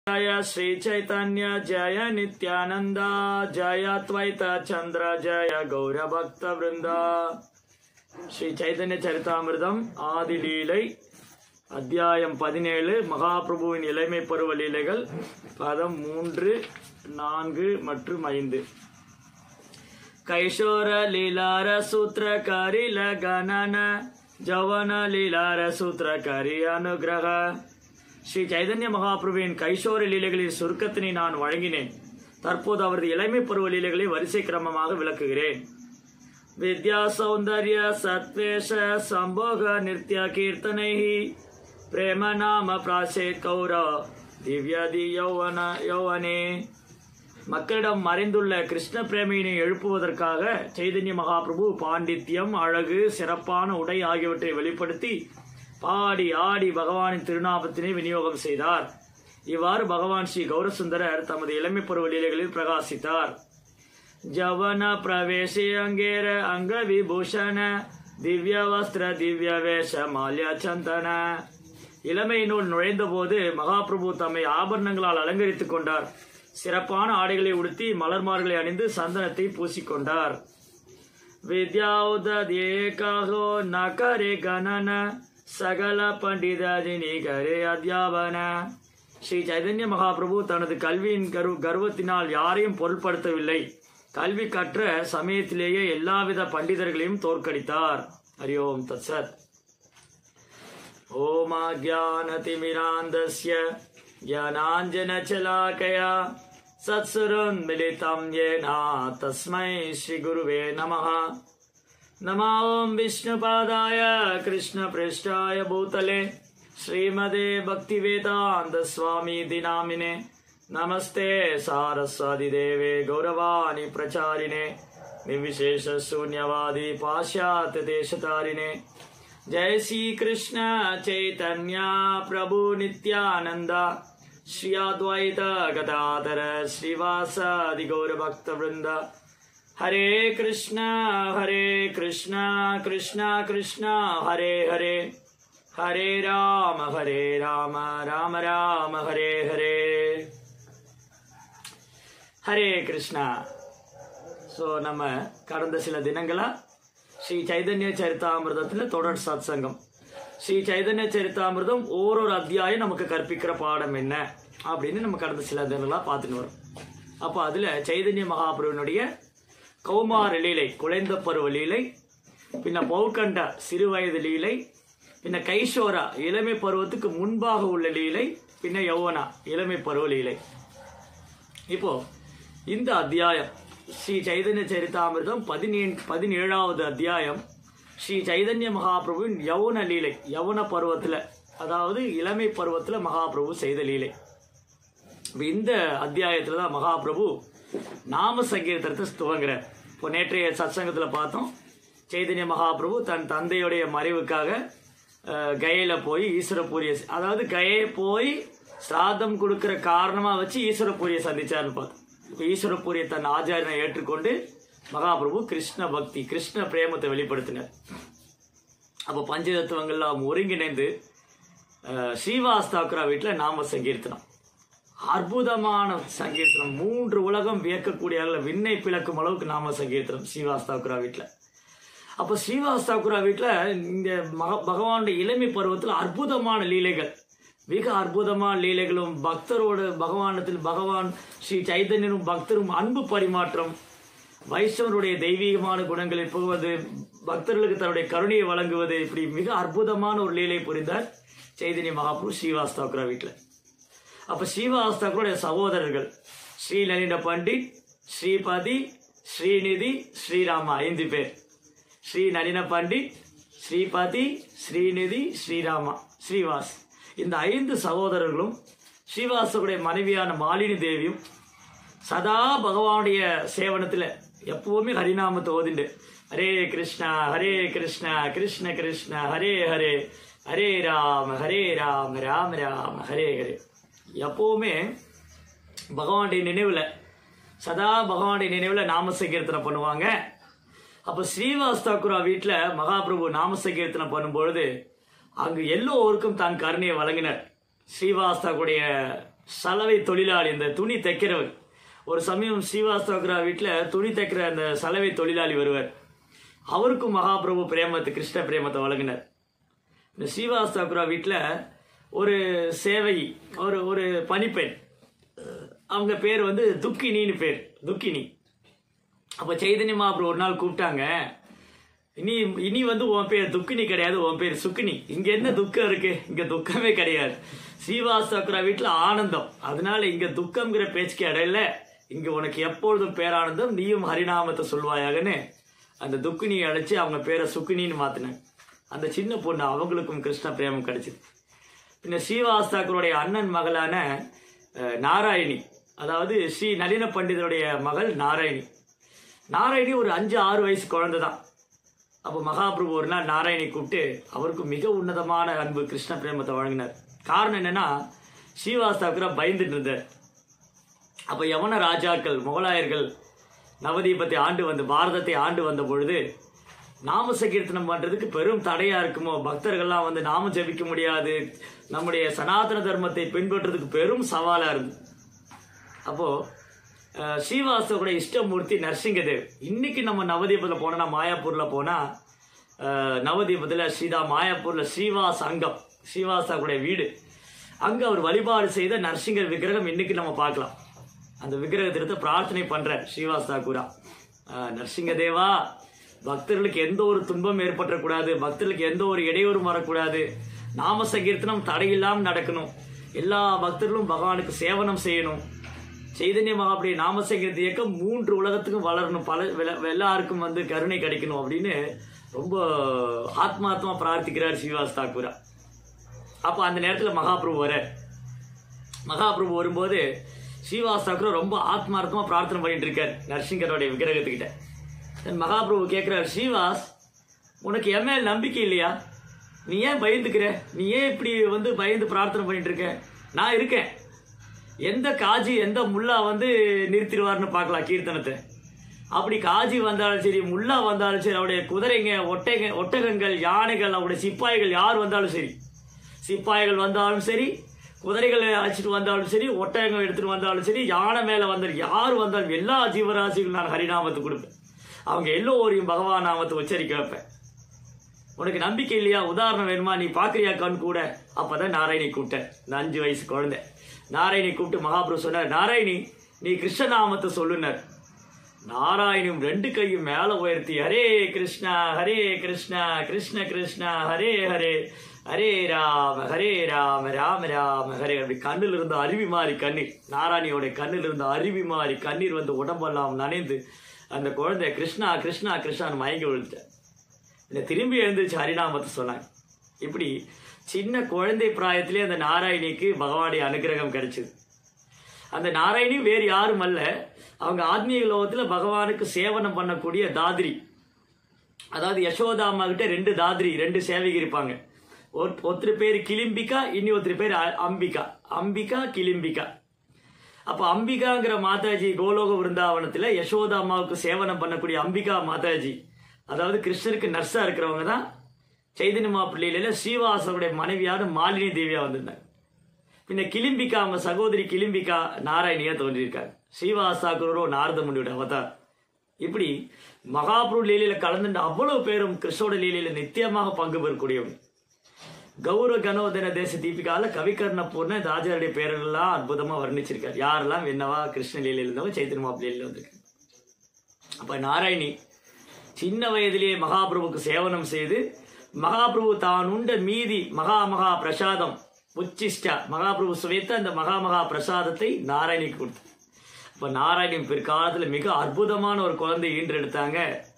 जय श्री चैतन्य जय नित्यानंद जय अद्वैत चंद्र जय गौर भक्त वृंद ஸ்ரீ சைதன்ய சரிதாமிர்தம் ஆதி லீலை அத்தியாயம் பதினேழு மகாபிரபுவின் இளமை பருவ லீலைகள் பதம் மூன்று நான்கு மற்றும் ஐந்து கைஷோர லீலார சூத்திரகாரி லகனன ஜவன லீலார சூத்திரகாரி அனுகிரக ஸ்ரீ சைதன்ய மகாபிரபுவின் கைஷோர லீலைகளின் சுருக்கத்தினை நான் வழங்கினேன் தற்போது அவரது இளமை பருவ லீலைகளை வரிசை கிரமமாக விளக்குகிறேன் विद्या सौंदर्य सत्वेश संभोग नृत्य कीर्तनैः प्रेम नाम प्राचेत कौरव திவ்யாதி யௌவன யௌவனே மக்களிடம் மறைந்துள்ள கிருஷ்ண பிரேமையினை எழுப்புவதற்காக சைதன்ய மகாபிரபு பாண்டித்யம் அழகு சிறப்பான உடை ஆகியவற்றை வெளிப்படுத்தி பாடி ஆடி பகவானின் திருநாமத்தினை விநியோகம் செய்தார் இவ்வாறு பகவான் ஸ்ரீ கௌரசுந்தரர் தமது இளமை பருவ லீலைகளில் பிரகாசித்தார் ஜவன பிரவேசி அங்கேர அங்க விபூஷண திவ்ய வஸ்திர திவ்ய வேஷ மால்ய சந்தன இளமையினுள் நுழைந்தபோது மகாபிரபு தம்மை ஆபரணங்களால் அலங்கரித்துக் கொண்டார் சிறப்பான ஆடைகளை உடுத்தி மலர்மார்களை அணிந்து சந்தனத்தை பூசிக்கொண்டார் வித்யாவுதேகாகோ நகரே கணன சகல பண்டிதஜினி கரே அத்தியாபன ஸ்ரீ சைதன்ய மகாபிரபு தனது கல்வியின் கரு கர்வத்தினால் யாரையும் பொருட்படுத்தவில்லை கல்வி கற்ற சமயத்திலேயே எல்லாவித பண்டிதர்களையும் தோற்கடித்தார் ஹரி ஓம் தத்சத் ओमाज्ञानतिमिरान्धस्य ज्ञानाञ्जनचलाकया सत्सुरन्मिलितं येन तस्मै श्रीगुरुवे नमः नमो ॐ विष्णुपादाय कृष्णपृष्ठाय भूतले श्रीमदे भक्तिवेदान्तस्वामी दिनामिने नमस्ते सारस्वतिदेवे गौरवाणि प्रचारिणे निर्विशेषशून्यवादी पाश्चात्यदेशतारिणे जय श्री कृष्ण चैतन्य प्रभु नित्यानंद श्री अद्वैत गदाधर श्रीवासादि गौर भक्त वृंद हरे कृष्ण हरे कृष्ण कृष्ण कृष्ण हरे हरे हरे राम हरे राम राम राम हरे हरे ஹரே கிருஷ்ணா ஸோ நம்ம கடந்த சில தினங்களா ஸ்ரீ சைதன்ய சரிதாமிர்தத்தில் தொடர் சத்சங்கம் ஸ்ரீ சைதன்ய சரிதாமிர்தம் ஓரொரு அத்தியாயம் நமக்கு கற்பிக்கிற பாடம் என்ன அப்படின்னு நம்ம கடந்த சில தினங்களாக பார்த்துட்டு வரோம் அப்போ அதில் சைதன்ய மகாபுருவனுடைய கௌமார லீலை குழைந்த பருவ லீலை பின்ன பௌகண்ட சிறுவயது லீலை பின்ன கைஷோரா இளமை பருவத்துக்கு முன்பாக உள்ள லீலை பின்ன யௌவனா இளமை பருவ லீலை இப்போ இந்த அத்தியாயம் ஸ்ரீ சைதன்ய சரிதாமிர்தம் பதினேழு பதினேழாவது அத்தியாயம் ஸ்ரீ சைதன்ய மகாபிரபுவின் யவுன லீலை யவுன பருவத்தில் அதாவது இளமை பருவத்தில் மகாபிரபு செய்த லீலை இப்ப இந்த அத்தியாயத்தில் தான் மகாபிரபு நாம சங்கீர்த்தனத்தை துவங்குறார் இப்போ நேற்றைய சத்சங்கத்தில் பார்த்தோம் சைதன்ய மகாபிரபு தன் தந்தையுடைய மறைவுக்காக அஹ், கயையில போய் ஈஸ்வரபூரிய அதாவது கயை போய் சிராதம் கொடுக்கிற காரணமாக வச்சு ஈஸ்வரபூரியை சந்திச்சார்னு பார்த்தோம் இப்போ ஈஸ்வரபூரியை தன் ஆச்சாரியனை ஏற்றுக்கொண்டு மகாபிரபு கிருஷ்ண பக்தி கிருஷ்ண பிரேமத்தை வெளிப்படுத்தினார் அப்போ பஞ்சதத்துவங்கள்லாம் ஒருங்கிணைந்து அஹ், ஸ்ரீவாஸ் தாக்குரா வீட்டில் நாம சங்கீர்த்தனம் அற்புதமான சங்கீர்த்தனம் மூன்று உலகம் வியக்கக்கூடிய அளவில் விண்ணை பிளக்கும் அளவுக்கு நாம சங்கீர்த்தனம் ஸ்ரீவாஸ் தாக்குரா வீட்டில் அப்போ ஸ்ரீவாஸ் தாக்குரா வீட்டில் இந்த மக பகவானுடைய இளமை பருவத்தில் அற்புதமான லீலைகள் மிக அற்புதமான லீலைகளும் பக்தரோடு பகவானத்தில் பகவான் ஸ்ரீ சைதன்யனும் பக்தரும் அன்பு பரிமாற்றம் வைஷ்ணவருடைய தெய்வீகமான குணங்களை புகுவது பக்தர்களுக்கு தன்னுடைய கருணையை வழங்குவது இப்படி மிக அற்புதமான ஒரு லீலை புரிந்தார் சைதன்ய மகாபுரு ஸ்ரீவாஸ் தாக்குரா வீட்டில் அப்ப ஸ்ரீவாஸ் தாக்கூருடைய சகோதரர்கள் ஸ்ரீ நளின பண்டிட் ஸ்ரீபதி ஸ்ரீநிதி ஸ்ரீராமா ஐந்து பேர் ஸ்ரீ நளின பண்டிட் ஸ்ரீபதி ஸ்ரீநிதி ஸ்ரீராமா ஸ்ரீவாஸ் இந்த ஐந்து சகோதரர்களும் ஸ்ரீவாசகுடைய மனைவியான மாலினி தேவியும் சதா பகவானுடைய சேவனத்தில் எப்பவுமே ஹரிநாமத்தை ஓதிண்டு ஹரே கிருஷ்ணா ஹரே கிருஷ்ணா கிருஷ்ண கிருஷ்ண ஹரே ஹரே ஹரே ராம ஹரே ராம ராம ராம ஹரே ஹரே எப்பவுமே பகவானுடைய நினைவில் சதா பகவானுடைய நினைவில் நாம சங்கீர்த்தனை பண்ணுவாங்க அப்போ ஸ்ரீவாஸ் தாக்குரா வீட்டில் மகாபிரபு நாம சங்கீர்த்தனை பண்ணும்பொழுது அங்கு எல்லோருக்கும் தான் கருணையை வழங்கினர் ஸ்ரீவாஸ் தாக்குடைய சலவை தொழிலாளி இந்த துணி தைக்கிறவர் ஒரு சமயம் ஸ்ரீவாஸ்தவக்ரா வீட்டில் துணி தைக்கிற அந்த சலவை தொழிலாளி வருவார் அவருக்கும் மகாபிரபு பிரேமத்தை கிருஷ்ண பிரேமத்தை வழங்கினார் இந்த ஸ்ரீவாஸ்தவக்ரா வீட்டில் ஒரு சேவை ஒரு ஒரு பணிப்பெண் அவங்க பேர் வந்து துக்கினின்னு பேர் துக்கினி அப்போ சைதன்ய மகாபிரபு ஒரு நாள் கூப்பிட்டாங்க இனி இனி வந்து உன் பேர் துக்கினி கிடையாது உன் பேர் சுக்கினி இங்க என்ன துக்கம் இருக்கு இங்க துக்கமே கிடையாது ஸ்ரீவாஸ்தவக்ரா வீட்டுல ஆனந்தம் அதனால இங்க துக்கம்ங்கிற பேச்சுக்கு இடையில இங்க உனக்கு எப்பொழுதும் பேரானந்தம் நீயும் ஹரிநாமத்தை சொல்வாயாகன்னு அந்த துக்கினியை அழைச்சு அவங்க பேரை சுக்கினின்னு மாத்தினாங்க அந்த சின்ன பொண்ணு அவங்களுக்கும் கிருஷ்ண பிரேமம் கிடைச்சது பின்ன ஸ்ரீவாஸ்தாக்கருடைய அண்ணன் மகளான அஹ், நாராயணி அதாவது ஸ்ரீ நளின பண்டிதருடைய மகள் நாராயணி நாராயணி ஒரு அஞ்சு ஆறு வயசு குழந்தை தான் அப்போ மகாபிரபு ஒரு நாள் நாராயணி கூப்பிட்டு அவருக்கு மிக உன்னதமான அன்பு கிருஷ்ண பிரேமத்தை வழங்கினார் காரணம் என்னன்னா ஸ்ரீவாஸ்தாக்கரா பயந்துட்டு இருந்தார் அப்போ யவன ராஜாக்கள் முகலாயர்கள் நவதீபத்தை ஆண்டு வந்து பாரதத்தை ஆண்டு வந்த பொழுது நாம சங்கீர்த்தனம் பண்றதுக்கு பெரும் தடையா இருக்குமோ பக்தர்கள்லாம் வந்து நாம ஜெபிக்க முடியாது நம்முடைய சனாதன தர்மத்தை பின்பற்றுறதுக்கு பெரும் சவாலா இருந்து அப்போ அஹ், ஸ்ரீவாஸ்தவருடைய இஷ்டமூர்த்தி நரசிங்கதேவ் இன்னைக்கு நம்ம நவதீபத்தில் போனோம்னா மாயாப்பூர்ல போனா அஹ், நவதீபத்துல ஸ்ரீதா மாயாப்பூர்ல ஸ்ரீவாஸ் அங்கம் ஸ்ரீவாஸ்தாவுடைய வீடு அங்க அவர் வழிபாடு செய்த நரசிங்கர் விக்கிரகம் இன்னைக்கு நம்ம பார்க்கலாம் அந்த விக்கிரகத்திற்கு பிரார்த்தனை பண்ற ஸ்ரீவாஸ் தாக்கூரா அஹ், நரசிங்க தேவா பக்தர்களுக்கு எந்த ஒரு துன்பம் ஏற்பட்டக்கூடாது பக்தர்களுக்கு எந்த ஒரு இடையூறும் வரக்கூடாது நாம சங்கீர்த்தனம் தடையில்லாம நடக்கணும் எல்லா பக்தர்களும் பகவானுக்கு சேவனம் செய்யணும் சைதன்ய மகாபடி நாம சங்கீர்த்த இயக்கம் மூன்று உலகத்துக்கும் வளரணும் பல வெல- எல்லாருக்கும் வந்து கருணை கிடைக்கணும் அப்படின்னு ரொம்ப ஆத்மார்த்தமா பிரார்த்திக்கிறார் ஸ்ரீவாஸ் தாக்கூரா அப்போ அந்த நேரத்தில் மகாபிரபு வர மகாபிரபு வரும்போது ஸ்ரீவாஸ் தாக்கூர் ரொம்ப ஆத்மார்த்தமா பிரார்த்தனை பண்ணிட்டு இருக்கார் நரசிங்கரோடைய விக்கிரகத்துக்கிட்ட Then மகாபிரபு கேட்கிறார் ஸ்ரீவாஸ் உனக்கு என் மேல் நம்பிக்கை இல்லையா நீ ஏன் பயந்துக்கிற நீ ஏன் இப்படி வந்து பயந்து பிரார்த்தனை பண்ணிட்டு இருக்க நான் இருக்கேன் எந்த காஜி எந்த முல்லா வந்து நிறுத்திடுவார்னு பார்க்கலாம் கீர்த்தனத்தை அப்படி காஜி வந்தாலும் சரி முல்லா வந்தாலும் சரி அவருடைய குதிரைங்க ஒட்டக ஒட்டகங்கள் யானைகள் அவருடைய சிப்பாய்கள் யார் வந்தாலும் சரி சிப்பாய்கள் வந்தாலும் சரி குதிரைகளை அழைச்சிட்டு வந்தாலும் சரி ஒட்டகங்கள் எடுத்துட்டு வந்தாலும் சரி யானை மேல வந்தாலும் யார் வந்தாலும் எல்லா ஜீவராசிகளும் நான் ஹரிநாமத்தை கொடுப்பேன் அவங்க எல்லோரையும் பகவான் நாமத்தை உச்சரிக்க வைப்பேன் உனக்கு நம்பிக்கை இல்லையா உதாரணம் வேணுமா நீ பாக்குறியா கண் கூட அப்பதான் நாராயணி கூப்பிட்டேன் இந்த அஞ்சு வயசு குழந்தை நாராயணி கூப்பிட்டு மகாபிரபு சொன்னார் நாராயணி நீ கிருஷ்ணநாமத்தை சொல்லுனர் நாராயணும் ரெண்டு கையும் மேல உயர்த்தி ஹரே கிருஷ்ணா ஹரே கிருஷ்ணா கிருஷ்ண கிருஷ்ணா ஹரே ஹரே ஹரே ராம ஹரே ராம ராம ராம ஹரே அப்படி கண்ணில் இருந்த அருவி மாறி கண்ணீர் நாராயணியோட கண்ணில் இருந்த அருவி மாறி கண்ணீர் வந்து உடம்பெல்லாம் நனைந்து அந்த குழந்தை கிருஷ்ணா கிருஷ்ணா கிருஷ்ணான்னு மயங்கி விழுத்தேன் இந்த திரும்பி எழுந்துச்சு ஹரிநாமத்தை சொன்னாங்க இப்படி சின்ன குழந்தை பிராயத்திலே அந்த நாராயணிக்கு பகவானுடைய அனுகிரகம் கிடைச்சது அந்த நாராயணி வேறு யாரும் அல்ல அவங்க ஆத்மீக லோகத்துல பகவானுக்கு சேவனம் பண்ணக்கூடிய தாத்ரி அதாவது யசோதா அம்மா கிட்ட ரெண்டு தாத்ரி ரெண்டு சேவகி இருப்பாங்க ஒரு- ஒருத்தர் பேர் கிளிம்பிகா இன்னி ஒருத்தர் பேர் அ- அம்பிகா அம்பிகா கிளிம்பிகா அப்போ அம்பிகாங்கிற மாதாஜி கோலோக விருந்தாவனத்துல யசோதா அம்மாவுக்கு சேவனம் பண்ணக்கூடிய அம்பிகா மாதாஜி அதாவது கிருஷ்ணருக்கு நர்ஸா இருக்கிறவங்க தான் சைதன்ய மாப்பிள்ளையில ஸ்ரீவாசனுடைய மனைவியான மாலினி தேவியா வந்திருந்தாங்க பின்ன கிளிம்பிகா அவங்க சகோதரி கிளிம்பிகா நாராயணியா தோன்றியிருக்காங்க ஸ்ரீவாசாக்குரோ நாரத முனியோட அவதார் இப்படி மகாபுரு லீலையில கலந்துட்ட அவ்வளவு பேரும் கிருஷ்ணோட லீலையில நித்தியமாக பங்கு பெறக்கூடியவங்க கௌரவ கனோதன தேச தீபிகால கவிகர்ண பூர்ண இந்த ஆச்சாரிய பேரெல்லாம் அற்புதமா வர்ணிச்சிருக்காரு யாரெல்லாம் என்னவா கிருஷ்ண லீலையில இருந்தவங்க சைத்தன்ய மாப்பிள்ளையில வந்திருக்கு அப்ப நாராயணி சின்ன வயதிலேயே மகாபிரபுக்கு சேவனம் செய்து மகாபிரபு தான் உண்ட மீதி மகா மகா பிரசாதம் உச்சிஷ்டா மகாபிரபு சுவைத்த அந்த மகா மகா பிரசாதத்தை நாராயணிக்கு கொடுத்து இப்போ நாராயணன் பிற்காலத்துல மிக அற்புதமான ஒரு குழந்தை ஈன்றெடுத்தாங்க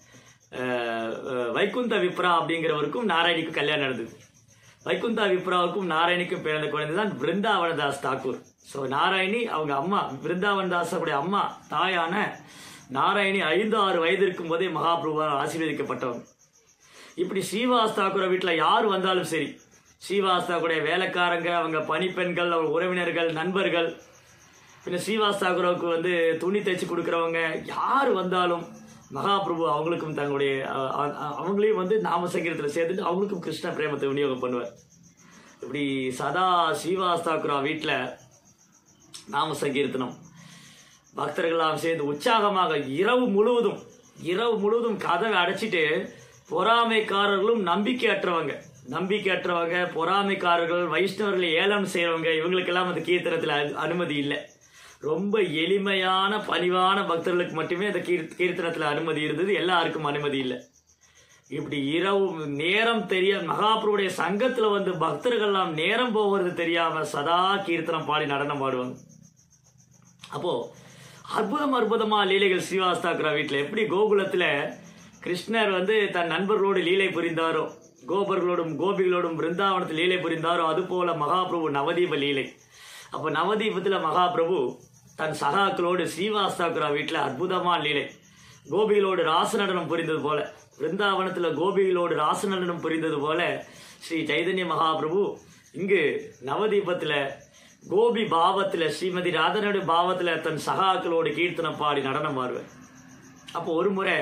அஹ், அஹ், வைகுந்த விப்ரா அப்படிங்கிறவருக்கும் நாராயணிக்கும் கல்யாணம் நடந்தது வைகுந்தா விப்ராவுக்கும் நாராயணிக்கும் பிறந்த குழந்தை தான் பிருந்தாவனதாஸ் தாக்கூர் ஸோ நாராயணி அவங்க அம்மா பிருந்தாவனதாசனுடைய அம்மா தாயான நாராயணி ஐந்து ஆறு வயது இருக்கும் போதே மகாபிரபுவால் ஆசீர்வதிக்கப்பட்டவங்க இப்படி ஸ்ரீவாஸ் தாக்கூர் வீட்டில் யார் வந்தாலும் சரி ஸ்ரீவாஸ் தாக்கூருடைய வேலைக்காரங்க அவங்க பணிப்பெண்கள் அவங்க உறவினர்கள் நண்பர்கள் பின்ன ஸ்ரீவாஸ் தாக்கூருக்கு வந்து துணி தைச்சு கொடுக்குறவங்க யார் வந்தாலும் மகாபிரபு அவங்களுக்கும் தங்களுடைய அஹ், அஹ், அவங்களையும் வந்து நாம சங்கீதத்தில் சேர்த்துட்டு அவங்களுக்கும் கிருஷ்ண பிரேமத்தை விநியோகம் பண்ணுவார் இப்படி சதா ஸ்ரீவாஸ் தாக்குரா வீட்டில் நாம சங்கீர்த்தனம் பக்தர்களாம் சேர்ந்து உற்சாகமாக இரவு முழுவதும் இரவு முழுவதும் கதவை அடைச்சிட்டு பொறாமைக்காரர்களும் நம்பிக்கையற்றவங்க நம்பிக்கையற்றவங்க பொறாமைக்காரர்கள் வைஷ்ணவர்களை ஏலம் செய்கிறவங்க இவங்களுக்கெல்லாம் அந்த கீர்த்தனத்தில் அனு- அனுமதி இல்லை ரொம்ப எளிமையான பணிவான பக்தர்களுக்கு மட்டுமே அந்த கீர் கீர்த்தனத்தில் அனுமதி இருந்தது எல்லாருக்கும் அனுமதி இல்லை இப்படி இரவு நேரம் தெரிய மகாபுருடைய சங்கத்துல வந்து பக்தர்கள்லாம் நேரம் போகிறது தெரியாம சதா கீர்த்தனம் பாடி நடனம் பாடுவாங்க அப்போ அற்புதம் அற்புதமா லீலைகள் ஸ்ரீவாஸ்தாக்குறா வீட்டில் எப்படி கோகுலத்துல கிருஷ்ணர் வந்து தன் நண்பர்களோடு லீலை புரிந்தாரோ கோபர்களோடும் கோபிகளோடும் பிருந்தாவனத்தில் லீலை புரிந்தாரோ அதுபோல மகாபிரபு நவதீப லீலை அப்போ நவதீபத்துல மகாபிரபு தன் சகாக்களோடு ஸ்ரீவாஸ்தாக்குறா வீட்டில் அற்புதமா லீலை கோபிகளோடு ராச நடனம் புரிந்தது போல பிருந்தாவனத்துல கோபிகளோடு ராச நடனம் புரிந்தது போல ஸ்ரீ சைதன்ய மகாபிரபு இங்கு நவதீபத்துல கோபி பாவத்துல ஸ்ரீமதி ராதனோட பாவத்துல தன் சகாக்களோடு கீர்த்தனம் பாடி நடனம் ஆடுவார் அப்போ ஒரு முறை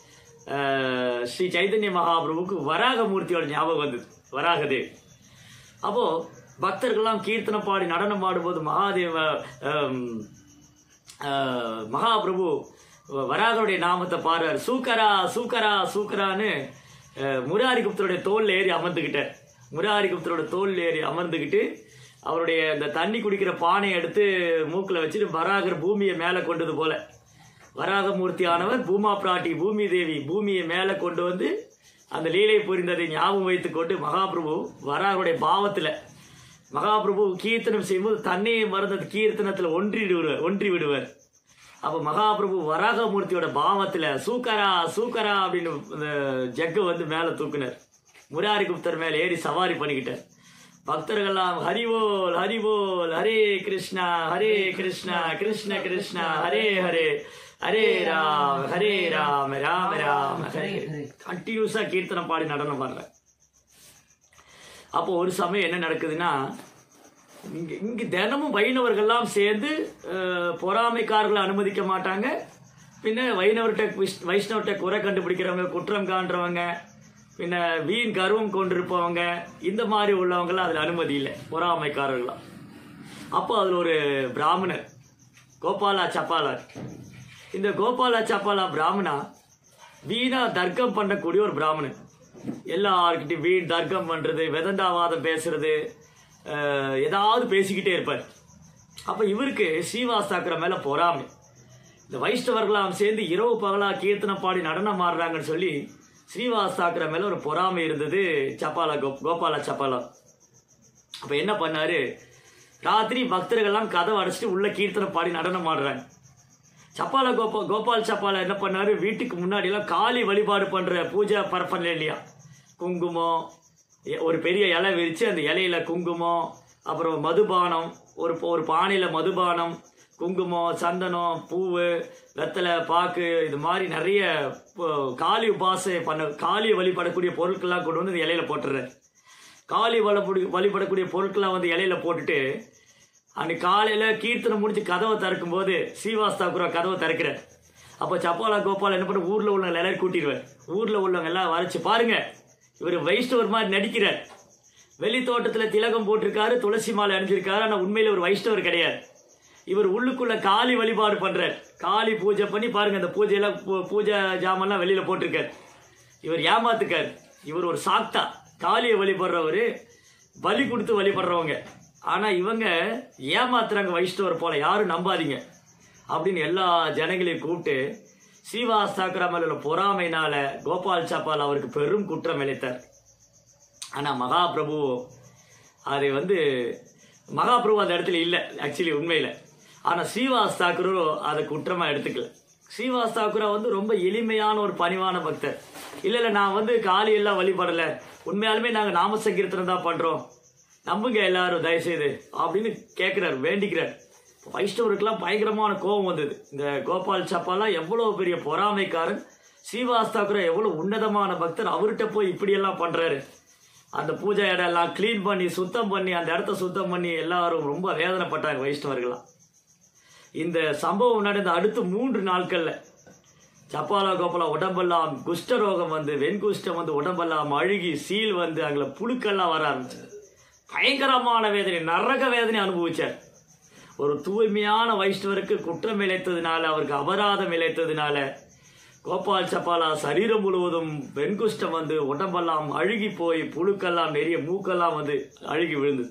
அஹ், ஸ்ரீ சைதன்ய மகாபிரபுக்கு வராகமூர்த்தியோட ஞாபகம் வந்தது வராகதேவ் அப்போ பக்தர்கள்லாம் கீர்த்தனம் பாடி நடனம் ஆடும்போது மகாதேவ அம், ஆஹ், மகாபிரபு வராகருடைய நாமத்தை பாடுறார் சூக்கரா சூக்கரா சூக்கரான்னு ஆஹ், முராரி குப்தருடைய தோல்ல ஏறி அமர்ந்துக்கிட்டார் முராரி குப்தரோட தோல்ல ஏறி அமர்ந்துக்கிட்டு அவருடைய அந்த தண்ணி குடிக்கிற பானையை எடுத்து மூக்கில் வச்சுட்டு வராகர் பூமியை மேலே கொண்டது போல வராகமூர்த்தி ஆனவர் பூமா பிராட்டி பூமி தேவி பூமியை மேலே கொண்டு வந்து அந்த லீலை புரிந்ததை ஞாபகம் வைத்துக்கொண்டு மகாபிரபு வராகருடைய பாவத்தில் மகாபிரபு கீர்த்தனம் செய்யும்போது தன்னையே மறந்த கீர்த்தனத்தில் ஒன்றி விடுவார் ஒன்றி விடுவார் அப்போ மகாபிரபு வராகமூர்த்தியோட பாவத்தில் சூக்கரா சூக்கரா அப்படின்னு அந்த ஜக்கு வந்து மேலே தூக்குனார் முராரி குப்தர் மேலே ஏறி சவாரி பண்ணிக்கிட்டார் பக்தர்கள்லாம் ஹரிவோல் ஹரிவோல் ஹரே கிருஷ்ணா ஹரே கிருஷ்ணா கிருஷ்ண கிருஷ்ணா ஹரே ஹரே ஹரே ராம் ஹரே ராம் ராம ராம ஹரே கண்டினியூஸா கீர்த்தனம் பாடி நடனம் பாடுறேன் அப்போ ஒரு சமயம் என்ன நடக்குதுன்னா இங்க இங்க தினமும் வைணவர்கள்லாம் சேர்ந்து அஹ், பொறாமைக்காரர்களை அனுமதிக்க மாட்டாங்க பின்ன வைணவர்கிட்ட விஸ்- வைஷ்ணவர்கிட்ட குறை கண்டுபிடிக்கிறவங்க குற்றம் காண்றவங்க பின்ன வீண் கருவம் கொண்டிருப்பவங்க இந்த மாதிரி உள்ளவங்களாம் அதில் அனுமதி இல்லை பொறாமைக்காரர்களாம் அப்போ அதில் ஒரு பிராமணர் கோபாலா சப்பாலார் இந்த கோபாலா சப்பாலா பிராமணா வீணா தர்க்கம் பண்ணக்கூடிய ஒரு பிராமணன் எல்லார்கிட்டையும் வீண் தர்க்கம் பண்றது வெதண்டாவாதம் பேசுறது அஹ், ஏதாவது பேசிக்கிட்டே இருப்பார் அப்ப இவருக்கு ஸ்ரீவாஸ்தாக்கிற மேல பொறாமை இந்த வைஷ்ணவர்களாம் சேர்ந்து இரவு பகலா கீர்த்தனம் பாடி நடனம் ஆடுறாங்கன்னு சொல்லி ஸ்ரீவாஸ்தாக்கிற மேல ஒரு பொறாமை இருந்தது சப்பாலா கோ கோபாலா சப்பாலா அப்ப என்ன பண்ணாரு ராத்திரி பக்தர்கள்லாம் கதவை அடைச்சிட்டு உள்ள கீர்த்தனம் பாடி நடனம் ஆடுறாங்க சப்பால கோபா கோபால் சப்பால என்ன பண்ணாரு வீட்டுக்கு முன்னாடி எல்லாம் காளி வழிபாடு பண்ற பூஜை பரப்பல இல்லையா குங்குமம் எ- ஒரு பெரிய இலை விரிச்சு அந்த இலையில குங்குமம் அப்புறம் மதுபானம் ஒரு ஒரு பானையில மதுபானம் குங்குமம் சந்தனம் பூவு வெத்தலை பாக்கு இது மாதிரி நிறைய ப- காளி உபாசை பண்ண காளியை வழிபடக்கூடிய பொருட்கள்லாம் கொண்டு வந்து இந்த இலையில போட்டுறாரு காளி வழிபடு வழிபடக்கூடிய பொருட்கள்லாம் வந்து இலையில போட்டுட்டு அன்னைக்கு காலையில கீர்த்தனம் முடிச்சு கதவை திறக்கும் போது ஸ்ரீவாஸ்தாக்குரா கதவை திறக்கிறார் அப்போ சப்பாலா கோபால் என்ன பண்ண ஊர்ல உள்ள எல்லாரும் கூட்டிடுவார் ஊர்ல உள்ளவங்க எல்லாம் வரைச்சு பாருங்க இவர் வைஷ்ணவர் மாதிரி நடிக்கிறார் வெளி தோட்டத்துல திலகம் போட்டிருக்காரு துளசி மாலை அணிஞ்சிருக்காரு ஆனா உண்மையில ஒரு வைஷ்ணவர் கிடையாது இவர் உள்ளுக்குள்ள காளி வழிபாடு பண்றார் காளி பூஜை பண்ணி பாருங்க அந்த பூஜையெல்லாம் பூ- பூஜை ஜாமெல்லாம் வெளியில போட்டிருக்காரு இவர் ஏமாத்துக்கார் இவர் ஒரு சாக்தா காளியை வழிபடுறவரு பலி கொடுத்து வழிபடுறவங்க ஆனா இவங்க ஏமாத்துறாங்க வைஷ்ணவர் போல யாரும் நம்பாதீங்க அப்படின்னு எல்லா ஜனங்களையும் கூப்பிட்டு ஸ்ரீவாஸ் தாக்கரா மேல உள்ள பொறாமைனால கோபால் சாப்பால் அவருக்கு பெரும் குற்றம் இழைத்தார் ஆனா மகாபிரபு அதை வந்து மகாபிரபு அந்த இடத்துல இல்லை ஆக்சுவலி உண்மையில ஆனா ஸ்ரீவாஸ் தாக்கூரோ அதை குற்றமா எடுத்துக்கல ஸ்ரீவாஸ் தாக்கூரா வந்து ரொம்ப எளிமையான ஒரு பணிவான பக்தர் இல்ல இல்ல நான் வந்து காளி எல்லாம் வழிபடல உண்மையாலுமே நாங்க நாம சங்கீர்த்தனம் தான் பண்றோம் நம்புங்க எல்லாரும் தயவுசெய்து அப்படின்னு கேட்கிறார் வேண்டிக்கிறார் வைஷ்ணவருக்கெல்லாம் பயங்கரமான கோபம் வந்தது இந்த கோபால் சப்பாலாம் எவ்வளவு பெரிய பொறாமைக்காரன் ஸ்ரீவாஸ் தாக்கூரா எவ்வளவு உன்னதமான பக்தர் அவர்கிட்ட போய் இப்படியெல்லாம் பண்றாரு அந்த பூஜை இடம் எல்லாம் க்ளீன் பண்ணி சுத்தம் பண்ணி அந்த இடத்த சுத்தம் பண்ணி எல்லாரும் ரொம்ப வேதனைப்பட்டாங்க வைஷ்ணவர்களாம் இந்த சம்பவம் நடந்த அடுத்த மூன்று நாட்கள்ல சப்பாலா கோபாலா உடம்பெல்லாம் குஷ்டரோகம் வந்து வெண்குஷ்டம் வந்து உடம்பெல்லாம் அழுகி சீல் வந்து அங்கே புழுக்கெல்லாம் வர ஆரம்பிச்சது பயங்கரமான வேதனை நரக வேதனை அனுபவிச்சார் ஒரு தூய்மையான வைஷ்ணவருக்கு குற்றம் இழைத்ததுனால அவருக்கு அபராதம் இழைத்ததுனால கோபால் சப்பாலா சரீரம் முழுவதும் வெண்குஷ்டம் வந்து உடம்பெல்லாம் அழுகி போய் புழுக்கெல்லாம் நிறைய மூக்கெல்லாம் வந்து அழுகி விழுந்தது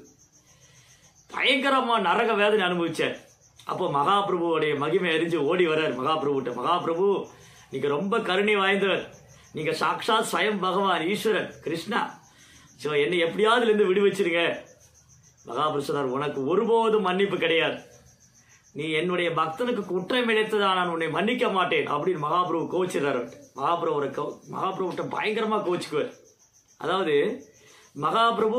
பயங்கரமா நரக வேதனை அனுபவிச்சார் அப்போ மகாபிரபுவோடைய மகிமை அறிஞ்சு ஓடி வர்றார் மகாபிரபுட்ட மகாபிரபு நீங்க ரொம்ப கருணை வாய்ந்தவர் நீங்க சாக்ஷாத் ஸ்வயம் பகவான் ஈஸ்வரன் கிருஷ்ணா ஸோ என்னை எப்படியாவது இதுல இருந்து விடுவிச்சிருங்க மகாபிரபு சொன்னார் உனக்கு ஒருபோதும் மன்னிப்பு கிடையாது நீ என்னுடைய பக்தனுக்கு குற்றம் இழைத்ததா நான் உன்னை மன்னிக்க மாட்டேன் அப்படின்னு மகாபிரபு கோச்சிடுறாரு மகாபிரபு ஒரு கோ மகாபிரபுட்ட பயங்கரமா கோச்சிக்குவார் அதாவது மகாபிரபு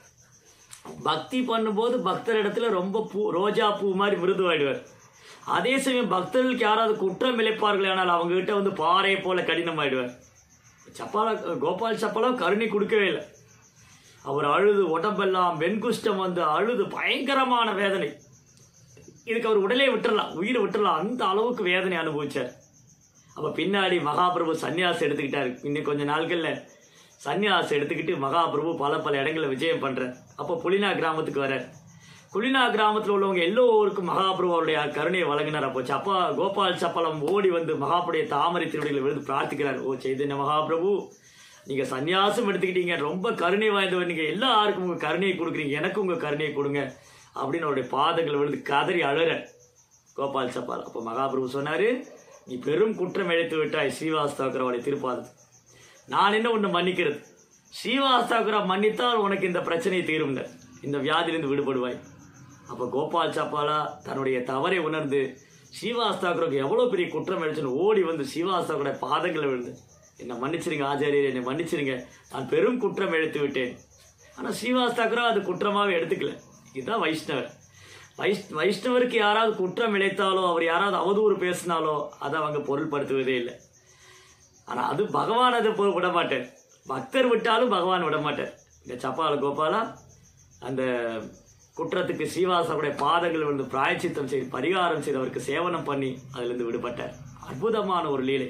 பக்தி பண்ணும்போது பக்தர் இடத்துல ரொம்ப பூ ரோஜா பூ மாதிரி மிருதுவாயிடுவார் அதே சமயம் பக்தர்களுக்கு யாராவது குற்றம் இழைப்பார்கள் ஆனால் அவங்க கிட்ட வந்து பாறை போல கடினமாயிடுவார் சப்பாலா கோபால் சப்பாலாம் கருணை கொடுக்கவே இல்லை அவர் அழுது உடம்பெல்லாம் வெண்குஷ்டம் வந்து அழுது பயங்கரமான வேதனை இதுக்கு அவர் உடலே விட்டுறலாம் உயிரை விட்டுறலாம் அந்த அளவுக்கு வேதனை அனுபவிச்சார் அப்ப பின்னாடி மகாபிரபு சன்னியாசம் எடுத்துக்கிட்டாரு இன்னும் கொஞ்ச நாட்கள்ல சன்னியாசம் எடுத்துக்கிட்டு மகாபிரபு பல பல இடங்களில் விஜயம் பண்றார் அப்போ புலினா கிராமத்துக்கு வரார் குலினா கிராமத்தில் உள்ளவங்க எல்லோருக்கும் மகாபிரபு அவருடைய கருணையை வழங்கினார் அப்போ சப்பா கோபால் சப்பலம் ஓடி வந்து மகாபுடைய தாமரை திருவடிகளை விழுந்து பிரார்த்திக்கிறார் ஓ சைதன்ய மகாபிரபு நீங்க சன்னியாசம் எடுத்துக்கிட்டீங்க ரொம்ப கருணை வாய்ந்தவர் நீங்க எல்லாருக்கும் உங்க கருணையை கொடுக்குறீங்க எனக்கு உங்க கருணையை கொடுங்க அப்படின்னு அவருடைய பாதங்களை விழுந்து கதறி அழுற கோபால் சப்பால் அப்போ மகாபிரபு சொன்னாரு நீ பெரும் குற்றம் இழைத்து விட்டாய் ஸ்ரீவாஸ்தாக்கரவரை திருப்பாதத்து நான் என்ன உன்னை மன்னிக்கிறது ஸ்ரீவாஸ்தாக்கரா மன்னித்தால் உனக்கு இந்த பிரச்சனை தீரும்ங்க இந்த வியாதியிலிருந்து விடுபடுவாய் அப்போ கோபால் சப்பாலா தன்னுடைய தவறை உணர்ந்து ஸ்ரீவாஸ்தாக்கருக்கு எவ்வளோ பெரிய குற்றம் இழைச்சுன்னு ஓடி வந்து ஸ்ரீவாஸ்தாக்கரோட பாதங்களை விழுந்து என்னை மன்னிச்சிருங்க ஆச்சாரியர் என்னை மன்னிச்சிருங்க நான் பெரும் குற்றம் இழைத்து விட்டேன் ஆனால் ஸ்ரீவாஸ்தாக்கரா அது குற்றமாகவே எடுத்துக்கல இதுதான் வைஷ்ணவர் வைஷ் வைஷ்ணவருக்கு யாராவது குற்றம் இழைத்தாலோ அவர் யாராவது அவதூறு பேசினாலோ அதை அவங்க பொருள்படுத்துவதே இல்லை ஆனால் அது பகவான் அதை பொ- விட மாட்டார் பக்தர் விட்டாலும் பகவான் விட மாட்டார் இந்த சப்பால கோபாலா அந்த குற்றத்துக்கு ஸ்ரீவாசனுடைய பாதங்கள் விழுந்து பிராயச்சித்தம் செய்து பரிகாரம் செய்து அவருக்கு சேவனம் பண்ணி அதிலிருந்து விடுபட்டார் அற்புதமான ஒரு லீலை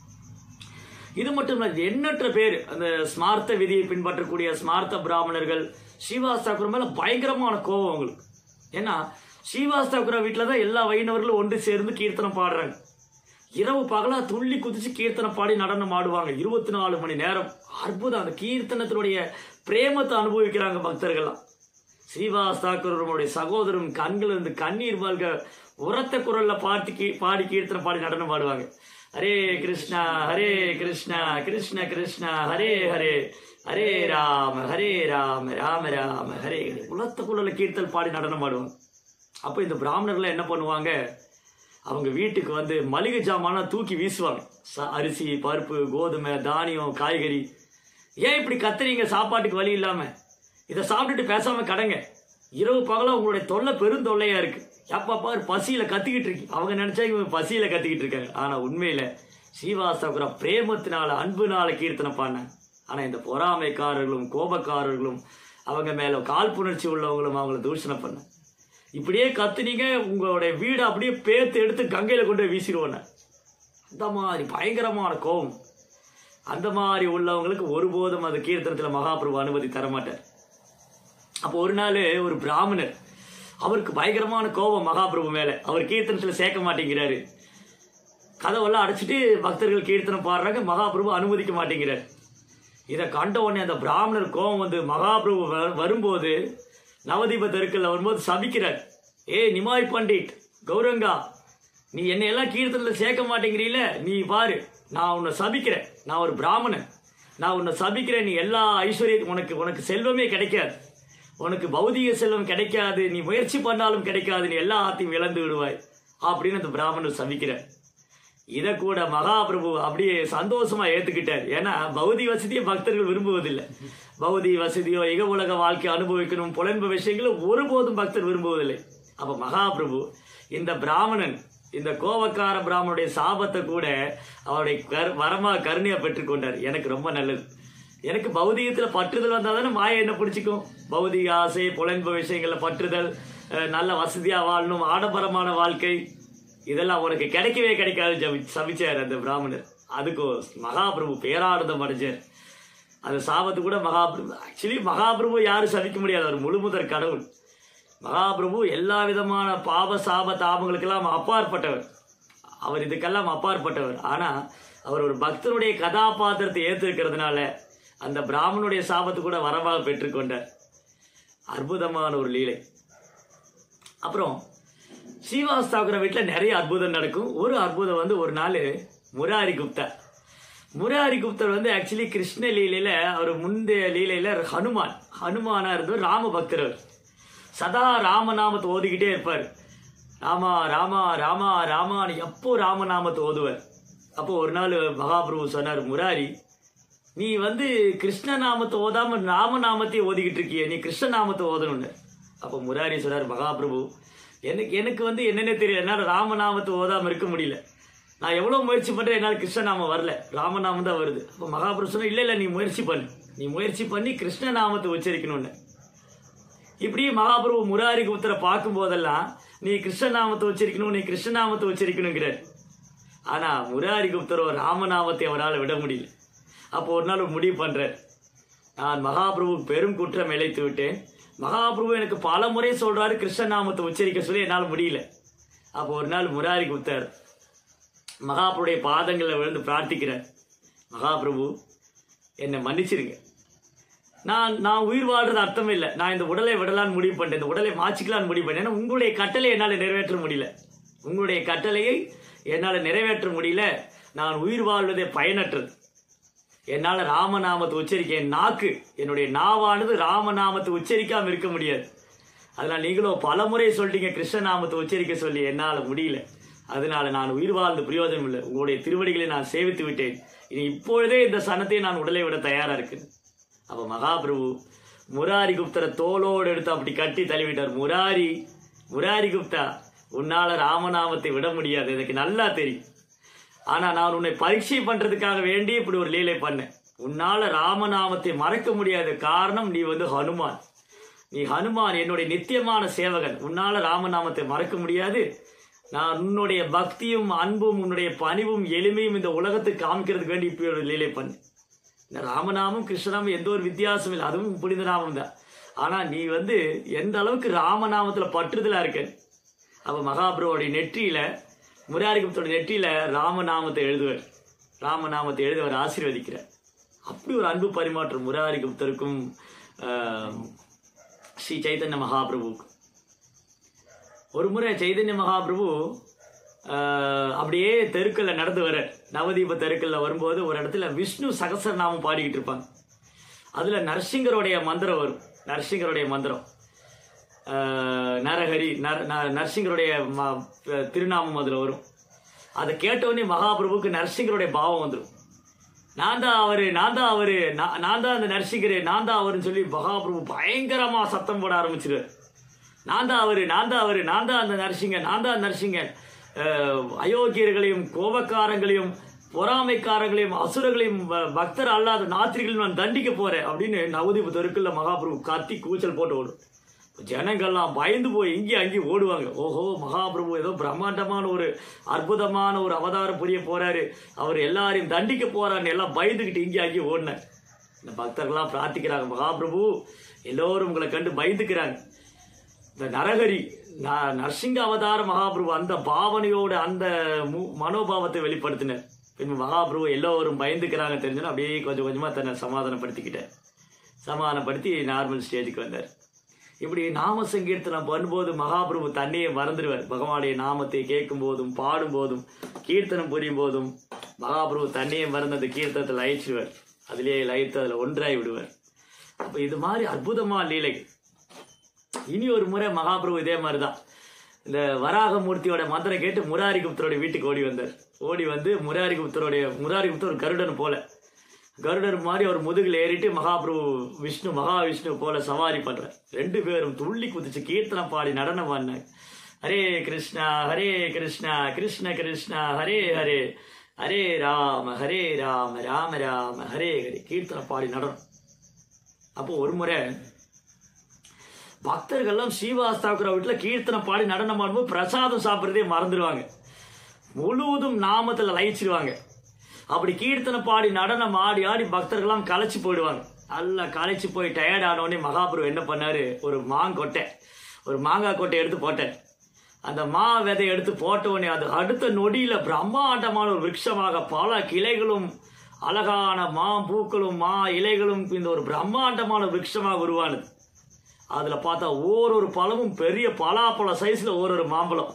இது மட்டும் இல்ல எண்ணற்ற பேர் அந்த ஸ்மார்த்த விதியை பின்பற்றக்கூடிய ஸ்மார்த்த பிராமணர்கள் ஸ்ரீவாஸ் தாக்கூர் மேல பயங்கரமான கோபம் அவங்களுக்கு ஏன்னா ஸ்ரீவாஸ் தாக்கூரா வீட்டில் தான் எல்லா வைணவர்களும் ஒன்று சேர்ந்து கீர்த்தனம் பாடுறாங்க இரவு பகலா துள்ளி குதிச்சு கீர்த்தனம் பாடி நடனம் ஆடுவாங்க இருபத்தி நாலு மணி நேரம் அற்புதம் அந்த கீர்த்தனத்தினுடைய பிரேமத்தை அனுபவிக்கிறாங்க பக்தர்கள்லாம் ஸ்ரீவாஸ் தாக்கூருடைய சகோதரன் கண்கள் இருந்து கண்ணீர் மல்க உரத்த குரல்ல பாட்டி கீ- பாடி கீர்த்தனம் பாடி நடனம் ஆடுவாங்க ஹரே கிருஷ்ணா ஹரே கிருஷ்ணா கிருஷ்ண கிருஷ்ணா ஹரே ஹரே ஹரே ராம ஹரே ராம ராம ராம ஹரே ஹரே. உரத்த குரல்ல கீர்த்தல் பாடி நடனம் ஆடுவாங்க அப்போ இந்த பிராமணர்கள் என்ன பண்ணுவாங்க அவங்க வீட்டுக்கு வந்து மளிகை ஜாமானா தூக்கி வீசுவாங்க ச- அரிசி பருப்பு கோதுமை தானியம் காய்கறி ஏன் இப்படி கத்துறீங்க சாப்பாட்டுக்கு வழி இல்லாம இதை சாப்பிட்டுட்டு பேசாம கடங்க இரவு பகலா உங்களுடைய தொல்லை பெரும் தொல்லையா இருக்கு எப்ப பாரு பசியில கத்திக்கிட்டு இருக்கு அவங்க நினைச்சா இவங்க பசியில கத்திக்கிட்டு இருக்காங்க ஆனா உண்மையில ஸ்ரீவாசகுரா பிரேமத்தினால அன்புனால கீர்த்தனை பாடினாங்க ஆனா இந்த பொறாமைக்காரர்களும் கோபக்காரர்களும் அவங்க மேல காழ்ப்புணர்ச்சி உள்ளவங்களும் அவங்கள தூஷணம் பண்ண இப்படியே கத்துனீங்க உங்களுடைய வீடை அப்படியே பேத்து எடுத்து கங்கையில கொண்டு போய் வீசிடுவோன்னு அந்த மாதிரி பயங்கரமான கோபம் அந்த மாதிரி உள்ளவங்களுக்கு ஒருபோதும் அந்த கீர்த்தனத்தில் மகாபிரபு அனுமதி தர மாட்டார் அப்போ ஒரு நாள் ஒரு பிராமணர் அவருக்கு பயங்கரமான கோபம் மகாபிரபு மேல அவர் கீர்த்தனத்தில் சேர்க்க மாட்டேங்கிறாரு கதவெல்லாம் அடைச்சிட்டு பக்தர்கள் கீர்த்தனம் பாடுறாங்க மகாபிரபு அனுமதிக்க மாட்டேங்கிறார் இதை கண்ட உடனே அந்த பிராமணர் கோபம் வந்து மகாபிரபு வ- வரும்போது நவதீப தெருக்கல்ல வரும்போது சபிக்கிறார் ஏ நிமாய் பண்டிட் கௌரங்கா நீ என்னை எல்லாம் கீர்த்தனத்தில் சேர்க்க மாட்டேங்கிறீல நீ பாரு நான் உன்னை சபிக்கிறேன் நான் ஒரு பிராமணன் நான் உன்னை சபிக்கிறேன் நீ எல்லா ஐஸ்வர்யம் உனக்கு உனக்கு செல்வமே கிடைக்காது உனக்கு பௌதிக செல்வம் கிடைக்காது நீ முயற்சி பண்ணாலும் கிடைக்காது நீ எல்லாத்தையும் இழந்து விடுவாய் அப்படின்னு அந்த பிராமணர் சபிக்கிறார் இதை கூட மகாபிரபு அப்படியே சந்தோஷமா ஏத்துக்கிட்டார் ஏன்னா பௌதி வசதியை பக்தர்கள் விரும்புவதில்லை பௌதி வசதியோ இக உலக வாழ்க்கை அனுபவிக்கணும் புலன்ப விஷயங்களை ஒருபோதும் பக்தர் விரும்புவதில்லை அப்ப மகாபிரபு இந்த பிராமணன் இந்த கோபக்கார பிராமணனுடைய சாபத்தை கூட அவருடைய கர் வரமா கருணையா பெற்றுக்கொண்டார் எனக்கு ரொம்ப நல்லது எனக்கு பௌதிகத்துல பற்றுதல் வந்தால் தானே மாயை என்ன பிடிச்சிக்கும் பௌதிக ஆசை புலன்ப விஷயங்கள்ல பற்றுதல் அஹ் நல்ல வசதியா வாழணும் ஆடம்பரமான வாழ்க்கை இதெல்லாம் உனக்கு கிடைக்கவே கிடைக்காது ஜபி சபிச்சார் அந்த பிராமணர் அதுக்கு மகாபிரபு பேரானந்தம் அடைஞ்சார் அந்த சாபத்து கூட மகாபிரபு ஆக்சுவலி மகாபிரபு யாரும் சபிக்க முடியாது அவர் முழுமுதற் கடவுள் மகாபிரபு எல்லா விதமான பாவ சாப தாபங்களுக்கெல்லாம் அப்பாற்பட்டவர் அவர் இதுக்கெல்லாம் அப்பாற்பட்டவர் ஆனா அவர் ஒரு பக்தனுடைய கதாபாத்திரத்தை ஏற்றிருக்கிறதுனால அந்த பிராமணனுடைய சாபத்து கூட வரவாக பெற்றுக்கொண்டார் அற்புதமான ஒரு லீலை அப்புறம் ஸ்ரீவாஸ் தாக்குற வீட்டில் நிறைய அற்புதம் நடக்கும் ஒரு அற்புதம் வந்து ஒரு நாள் முராரி குப்தா முராரி குப்தர் வந்து ஆக்சுவலி கிருஷ்ண லீலையில அவர் முந்தைய லீலையில ஹனுமான் ஹனுமானா இருந்து ராம பக்தர் அவர். சதா ராமநாமத்தை ஓதிக்கிட்டே இருப்பார் ராமா ராமா ராமா ராமான்னு எப்போ ராமநாமத்தை ஓதுவார் அப்போ ஒரு நாள் மகாபிரபு சொன்னார் முராரி நீ வந்து கிருஷ்ண நாமத்தை ஓதாம ராமநாமத்தை ஓதிக்கிட்டு இருக்கிய நீ கிருஷ்ண நாமத்தை ஓதணும்னு அப்போ முராரி சொன்னார் மகாபிரபு எனக்கு எனக்கு வந்து என்னென்ன தெரியல என்னால் ராமநாமத்தை ஓதாம இருக்க முடியல நான் எவ்வளோ முயற்சி பண்ணுறேன் என்னால் கிருஷ்ணநாமம் வரல ராமநாமம் தான் வருது அப்போ மகாபிரபு சொன்னா இல்லை இல்லை நீ முயற்சி பண்ணு நீ முயற்சி பண்ணி கிருஷ்ண நாமத்தை உச்சரிக்கணும்னு இப்படி மகாபிரபு முராரி குப்தரை பார்க்கும் போதெல்லாம் நீ கிருஷ்ணநாமத்தை உச்சரிக்கணும் நீ கிருஷ்ணநாமத்தை உச்சரிக்கணுங்கிறார் ஆனா முராரி குப்தரோ ராமநாமத்தை அவரால் விட முடியல அப்போ ஒரு நாள் முடிவு பண்றார் நான் மகாபிரபு பெரும் குற்றம் இழைத்து விட்டேன் மகாபிரபு எனக்கு பல முறை சொல்றாரு கிருஷ்ணநாமத்தை உச்சரிக்க சொல்லி என்னால் முடியல அப்போ ஒரு நாள் முராரி குப்தர் மகாபிரபுடைய பாதங்களில் விழுந்து பிரார்த்திக்கிறார் மகாபிரபு என்னை மன்னிச்சிருங்க நான் நான் உயிர் வாழ்றது அர்த்தம் இல்லை நான் இந்த உடலை விடலான்னு முடிவு பண்ணிட்டேன் இந்த உடலை மாச்சிக்கலான்னு முடிவு பண்ணேன் ஏன்னா உங்களுடைய கட்டளை என்னால் நிறைவேற்ற முடியல உங்களுடைய கட்டளையை என்னால் நிறைவேற்ற முடியல நான் உயிர் வாழ்வதே பயனற்றது என்னால் ராமநாமத்தை உச்சரிக்க என் நாக்கு என்னுடைய நாவானது ராமநாமத்தை உச்சரிக்காம இருக்க முடியாது அதனால் நீங்களும் பல முறை சொல்லிட்டீங்க கிருஷ்ணநாமத்தை உச்சரிக்க சொல்லி என்னால் முடியல அதனால நான் உயிர் வாழ்ந்து பிரயோஜனம் இல்லை உங்களுடைய திருவடிகளை நான் சேவித்து விட்டேன் இனி இப்பொழுதே இந்த சனத்தை நான் உடலை விட தயாரா இருக்குது அப்ப மகாபிரபு முராரி குப்தரை தோளோடு எடுத்து அப்படி கட்டி தள்ளிவிட்டார் முராரி முராரி குப்தா உன்னால ராமநாமத்தை விட முடியாது எனக்கு நல்லா தெரியும் ஆனா நான் உன்னை பரீட்சை பண்றதுக்காக வேண்டி இப்படி ஒரு லீலை பண்ணேன் உன்னால ராமநாமத்தை மறக்க முடியாத காரணம் நீ வந்து ஹனுமான் நீ ஹனுமான் என்னுடைய நித்தியமான சேவகன் உன்னால ராமநாமத்தை மறக்க முடியாது நான் உன்னுடைய பக்தியும் அன்பும் உன்னுடைய பணிவும் எளிமையும் இந்த உலகத்துக்கு காமிக்கிறதுக்கு வேண்டி இப்படி ஒரு லீலை பண்ணேன் இந்த ராமநாமம் கிருஷ்ணநாமம் எந்த ஒரு வித்தியாசம் இல்லை அதுவும் புனித நாமம் தான் ஆனா நீ வந்து எந்த அளவுக்கு ராமநாமத்துல பற்றுதலா இருக்க அப்ப மகாபிரவோடைய நெற்றியில முராரிகுப்தோட நெற்றியில ராமநாமத்தை எழுதுவார் ராமநாமத்தை எழுதி அவர் ஆசீர்வதிக்கிறார் அப்படி ஒரு அன்பு பரிமாற்றம் முராரிகுப்தருக்கும் ஆஹ், ஸ்ரீ சைத்தன்ய மகாபிரபுவுக்கும் ஒரு முறை சைதன்ய மகாபிரபு ஆஹ், அப்படியே தெருக்கல்ல நடந்து வர நவதீப தெருக்கல்ல வரும்போது ஒரு இடத்துல விஷ்ணு சகசரநாமம் பாடிக்கிட்டு இருப்பாங்க அதுல நரசிங்கருடைய மந்திரம் வரும் நரசிங்கருடைய மந்திரம் ஆஹ், நரஹரி நர ந- நரசிங்கருடைய ம- திருநாமம் அதுல வரும் அதை கேட்டவுடனே மகாபிரபுக்கு நரசிங்கருடைய பாவம் வந்துடும் நான் தான் அவரு நான் தான் அவரு நான் நான் தான் அந்த நரசிங்கரு நான் தான் அவருன்னு சொல்லி மகாபிரபு பயங்கரமா சத்தம் போட ஆரம்பிச்சிருவார் நான் தான் அவரு நான் தான் அவரு நான் தான் அந்த நரசிங்கன் நான் தான் நரசிங்கன் அஹ், அயோக்கியர்களையும் கோபக்காரங்களையும் பொறாமைக்காரங்களையும் அசுரங்களையும் ப- பக்தர் அல்லாத நாத்திரிகளையும் நான் தண்டிக்க போறேன் அப்படின்னு நவதீப தெருக்குள்ள மகாபிரபு கத்தி கூச்சல் போட்டு ஓடும் ஜனங்கள்லாம் பயந்து போய் இங்கேயும் அங்கேயும் ஓடுவாங்க ஓஹோ மகாபிரபு ஏதோ பிரம்மாண்டமான ஒரு அற்புதமான ஒரு அவதாரம் புரிய போறாரு அவர் எல்லாரையும் தண்டிக்க போறாருன்னு எல்லாம் பயந்துக்கிட்டு இங்கேயும் அங்கேயும் ஓடினார் இந்த பக்தர்கள்லாம் பிரார்த்திக்கிறாங்க மகாபிரபு எல்லோரும் உங்களை கண்டு பயந்துக்கிறாங்க இந்த நரகரி ந- நரசிங்க அவதார மகாபிரபு அந்த பாவனையோட அந்த மு- மனோபாவத்தை வெளிப்படுத்தினார் பின்பு மகாபிரபு எல்லோரும் பயந்துக்கிறாங்க தெரிஞ்சோன்னா அப்படியே கொஞ்சம் கொஞ்சமா தன்னை சமாதானப்படுத்திக்கிட்டார் சமாதானப்படுத்தி நார்மல் ஸ்டேஜுக்கு வந்தார் இப்படி நாம சங்கீர்த்தனம் பண்ணும்போது மகாபிரபு தன்னையே மறந்துடுவார் பகவானுடைய நாமத்தை கேட்கும் போதும் பாடும் போதும் கீர்த்தனம் புரியும் போதும் மகாபிரபு தன்னையே மறந்து அந்த கீர்த்தனத்தை லயிச்சிடுவார் அதிலேயே லயித்து அதில் ஒன்றாய் விடுவார் அப்போ இது மாதிரி அற்புதமா லீலைகள் இனி ஒரு முறை மகாபிரபு இதே மாதிரி தான் இந்த வராகமூர்த்தியோட மந்திரம் கேட்டு முராரி குப்தரோட வீட்டுக்கு ஓடி வந்தார் ஓடி வந்து முராரி குப்தருடைய முராரி குப்தர் ஒரு கருடன் போல கருடர் மாதிரி அவர் முதுகில் ஏறிட்டு மகாபிரபு விஷ்ணு மகாவிஷ்ணு போல சவாரி பண்றார் ரெண்டு பேரும் துள்ளி குதிச்சு கீர்த்தனம் பாடி நடனம் பாடினாங்க ஹரே கிருஷ்ணா ஹரே கிருஷ்ணா கிருஷ்ண கிருஷ்ணா ஹரே ஹரே ஹரே ராம ஹரே ராம ராம ராம ஹரே ஹரே கீர்த்தனம் பாடி நடனம் அப்போ ஒரு முறை பக்தர்கள்லாம் ஸ்ரீவாஸ் தாக்குற வீட்டில் கீர்த்தனம் பாடி நடனம் ஆடும்போது பிரசாதம் சாப்பிட்றதே மறந்துடுவாங்க முழுவதும் நாமத்தில் லயிச்சிருவாங்க அப்படி கீர்த்தனை பாடி நடனம் ஆடி ஆடி பக்தர்கள்லாம் களைச்சு போயிடுவாங்க நல்லா களைச்சு போய் டயர்ட் ஆனோடனே மகாபுரு என்ன பண்ணாரு ஒரு மாங்கொட்டை ஒரு மாங்காய் கொட்டை எடுத்து போட்டேன் அந்த மா விதையை எடுத்து போட்ட உடனே அது அடுத்த நொடியில பிரம்மாண்டமான ஒரு விருட்சமாக பல கிளைகளும் அழகான மா பூக்களும் மா இலைகளும் இந்த ஒரு பிரம்மாண்டமான விருட்சமாக உருவானது அதுல பார்த்தா ஓரொரு பழமும் பெரிய பலாப்பழ சைஸ்ல ஓரொரு மாம்பழம்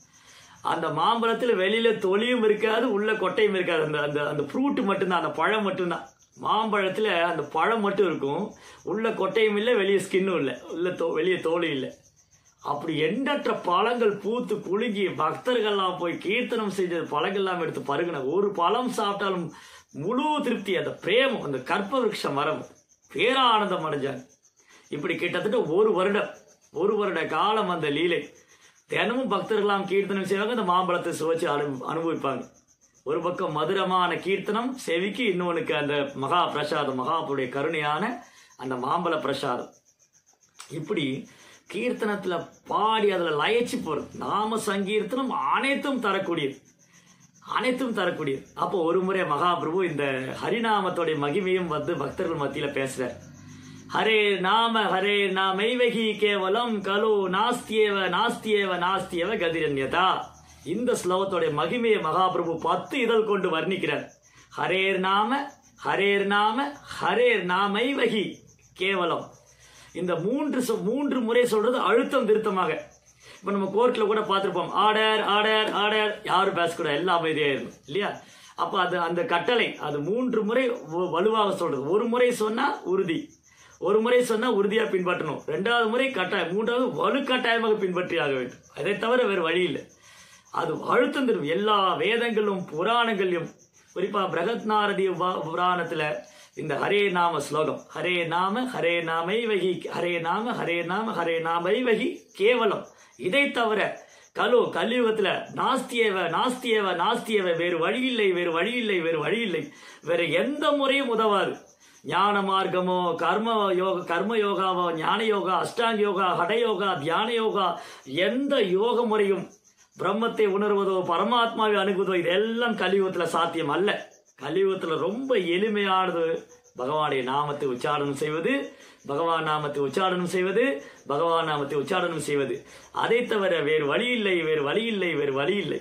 அந்த மாம்பழத்தில் வெளியில தொலியும் இருக்காது உள்ள கொட்டையும் இருக்காது அந்த அந்த அந்த ஃப்ரூட் மட்டும்தான் அந்த பழம் மட்டும்தான் மாம்பழத்தில் அந்த பழம் மட்டும் இருக்கும் உள்ள கொட்டையும் இல்லை வெளியே ஸ்கின்னும் இல்லை உள்ள தோ வெளியே தோலும் இல்லை அப்படி எண்ணற்ற பழங்கள் பூத்து குலுங்கி பக்தர்கள்லாம் போய் கீர்த்தனம் செஞ்சது பழங்கள்லாம் எடுத்து பருகின ஒரு பழம் சாப்பிட்டாலும் முழு திருப்தி அந்த பிரேமம் அந்த கற்ப விருட்ச மரம் பேரானந்தம் அடைஞ்சாங்க இப்படி கிட்டத்தட்ட ஒரு வருடம் ஒரு வருட காலம் அந்த லீலை தினமும் பக்தர்களாம் கீர்த்தனம் செய்வாங்க அந்த மாம்பழத்தை சுவைச்சு அனு அனுபவிப்பாங்க ஒரு பக்கம் மதுரமான கீர்த்தனம் செவிக்கு இன்னொன்னுக்கு அந்த மகா பிரசாதம் மகாபுடைய கருணையான அந்த மாம்பழ பிரசாதம் இப்படி கீர்த்தனத்துல பாடி அதுல லயச்சு போறது நாம சங்கீர்த்தனம் அனைத்தும் தரக்கூடியது அனைத்தும் தரக்கூடியது அப்போ ஒரு முறை மகாபிரபு இந்த ஹரிநாமத்தோடைய மகிமையும் வந்து பக்தர்கள் மத்தியில பேசுறார் ஹரே நாம ஹரே நாமைவகி கேவலம் கலு நாஸ்தியேவ நாஸ்தியேவ நாஸ்தியேவ கதிரன்யதா இந்த ஸ்லோகத்தோடைய மகிமையை மகாபிரபு பத்து இதழ் கொண்டு வர்ணிக்கிறார் ஹரேர் நாம ஹரேர் நாம ஹரேர் நாமைவகி கேவலம் இந்த மூன்று சொ- மூன்று முறை சொல்றது அழுத்தம் திருத்தமாக இப்போ நம்ம கோர்ட்டில் கூட பார்த்துருப்போம் ஆர்டர் ஆர்டர் ஆர்டர் யாரும் பேசக்கூடாது எல்லாம் அமைதியாயிரும் இல்லையா அப்போ அது அந்த கட்டளை அது மூன்று முறை வ- வலுவாக சொல்றது ஒரு முறை சொன்னா உறுதி ஒரு முறை சொன்னா உறுதியாக பின்பற்றணும் ரெண்டாவது முறை கட்டாயம் மூன்றாவது வலுக்கட்டாயமாக பின்பற்றி ஆக வேண்டும் அதை தவிர வேறு வழி இல்லை அது அழுத்தம் தரும் எல்லா வேதங்களும் புராணங்களையும் குறிப்பா பிரகத் நாரதி உபா- புராணத்துல இந்த ஹரே நாம ஸ்லோகம் ஹரே நாம ஹரே நாமை வகி ஹரே நாம ஹரே நாம ஹரே நாமை வகி கேவலம் இதை தவிர கலு கலியுகத்துல நாஸ்தியேவ நாஸ்தியேவ நாஸ்தியேவ வேறு வழி இல்லை வேறு வழி இல்லை வேறு வழி இல்லை வேறு எந்த முறையும் உதவாது ஞான மார்க்கமோ கர்ம யோக கர்ம யோகாவோ ஞான யோகா அஷ்டாங்க யோகா ஹட யோகா தியான யோகா எந்த யோக முறையும் பிரம்மத்தை உணர்வதோ பரமாத்மாவை அணுகுவதோ இதெல்லாம் கலியுகத்துல சாத்தியம் அல்ல கலியுகத்துல ரொம்ப எளிமையானது பகவானுடைய நாமத்தை உச்சாரணம் செய்வது பகவான் நாமத்தை உச்சாரணம் செய்வது பகவான் நாமத்தை உச்சாரணம் செய்வது அதை தவிர வேறு வழி இல்லை வேறு வழி இல்லை வேறு வழி இல்லை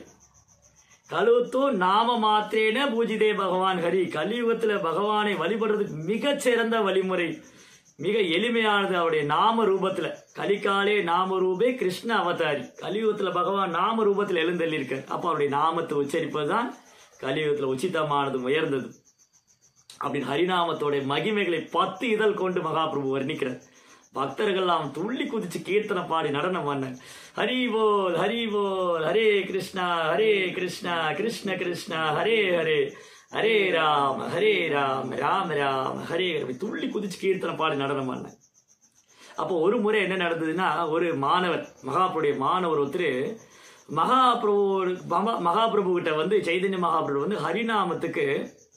கலுத்தோ நாம மாத்திரேன பூஜிதே பகவான் ஹரி கலியுகத்துல பகவானை வழிபடுறதுக்கு மிகச் சிறந்த வழிமுறை மிக எளிமையானது அவருடைய நாம ரூபத்துல கலிகாலே நாம ரூபே கிருஷ்ண அவதாரி கலியுகத்துல பகவான் நாம ரூபத்துல எழுந்தள்ளிருக்கார் அப்ப அவருடைய நாமத்தை உச்சரிப்பதுதான் கலியுகத்துல உச்சிதமானது உயர்ந்தது அப்படின்னு ஹரிநாமத்தோட மகிமைகளை பத்து இதழ் கொண்டு மகாபிரபு வர்ணிக்கிறார் பக்தர்கள்லாம் துள்ளி குதிச்சு கீர்த்தனை பாடி நடனம் பண்ண ஹரி போல் ஹரி போல் ஹரே கிருஷ்ணா ஹரே கிருஷ்ணா கிருஷ்ண கிருஷ்ணா ஹரே ஹரே ஹரே ராம் ஹரே ராம் ராம் ராம் ஹரே ஹரே இப்படி துள்ளி குதிச்சு கீர்த்தனை பாடி நடனம் பண்ண அப்போ ஒரு முறை என்ன நடந்ததுன்னா ஒரு மாணவர் மகாபுடைய மாணவர் ஒருத்தர் மகாபிரபு மகா- மகாபிரபு கிட்ட வந்து சைதன்ய மகாபிரபு வந்து ஹரிநாமத்துக்கு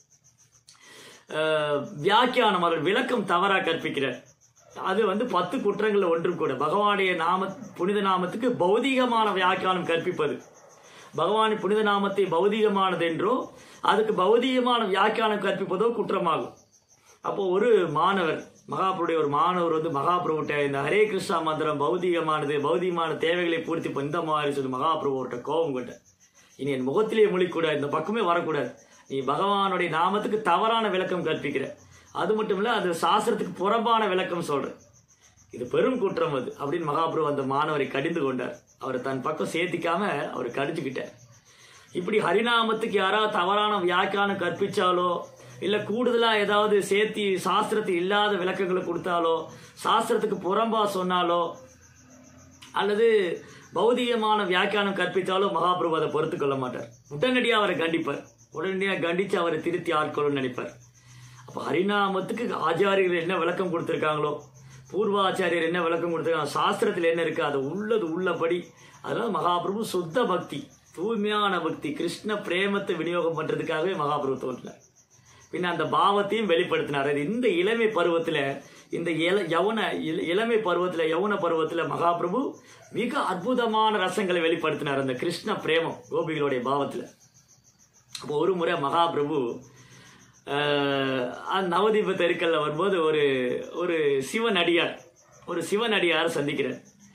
அஹ், வியாக்கியானம் அவர் விளக்கம் தவறா கற்பிக்கிறார் அது வந்து பத்து குற்றங்கள்ல ஒன்றும் கூட பகவானுடைய நாம புனித நாமத்துக்கு பௌதீகமான வியாக்கியானம் கற்பிப்பது பகவானின் புனித நாமத்தை பௌதீகமானது என்றோ அதுக்கு பௌதீகமான வியாக்கியானம் கற்பிப்பதோ குற்றமாகும் அப்போ ஒரு மாணவர் மகாபுருடைய ஒரு மாணவர் வந்து மகாபிரபுட்ட இந்த ஹரே கிருஷ்ணா மந்திரம் பௌதீகமானது பௌதீகமான தேவைகளை பூர்த்தி பண்ண இந்த மாதிரி சொல்லி மகாபிரபுட்ட கோபம் கொண்ட இனி என் முகத்திலே முழிக்கூடாது இந்த பக்கமே வரக்கூடாது நீ பகவானுடைய நாமத்துக்கு தவறான விளக்கம் கற்பிக்கிற அது மட்டும் இல்ல அது சாஸ்திரத்துக்கு புறம்பான விளக்கம் சொல்ற இது பெரும் குற்றம் அது அப்படின்னு மகாபிரபு அந்த மாணவரை கடிந்து கொண்டார் அவரை தன் பக்கம் சேர்த்திக்காம அவர் கடிச்சுக்கிட்டார் இப்படி ஹரிநாமத்துக்கு யாராவது தவறான வியாக்கியானம் கற்பிச்சாலோ இல்ல கூடுதலா ஏதாவது சேர்த்தி சாஸ்திரத்து இல்லாத விளக்கங்களை கொடுத்தாலோ சாஸ்திரத்துக்கு புறம்பா சொன்னாலோ அல்லது பௌதிகமான வியாக்கியானம் கற்பித்தாலும் மகாபிரபு அதை பொறுத்து கொள்ள மாட்டார் உடனடியாக அவரை கண்டிப்பார் உடனடியாக கண்டித்து அவரை திருத்தி ஆட்கொள்ளும் நினைப்பார் அப்போ ஹரிநாமத்துக்கு ஆச்சாரியர்கள் என்ன விளக்கம் கொடுத்துருக்காங்களோ பூர்வாச்சாரியர் என்ன விளக்கம் கொடுத்துருக்காங்க சாஸ்திரத்தில் என்ன இருக்கு அது உள்ளது உள்ளபடி அதனால மகாபிரபு சுத்த பக்தி தூய்மையான பக்தி கிருஷ்ண பிரேமத்தை விநியோகம் பண்றதுக்காகவே மகாபிரபு தோன்றினார் பின்ன அந்த பாவத்தையும் வெளிப்படுத்தினார் அது இந்த இளமை பருவத்துல இந்த இள யவன இள- இளமை பருவத்துல யவன பருவத்துல மகாபிரபு மிக அற்புதமான ரசங்களை வெளிப்படுத்தினார் அந்த கிருஷ்ண பிரேமம் கோபிகளுடைய பாவத்துல அப்போ ஒரு முறை மகாபிரபு ஆஹ், அந்த நவதீப தெருக்கல்ல வரும்போது ஒரு ஒரு சிவனடியார் ஒரு சிவனடியார் சந்திக்கிறார்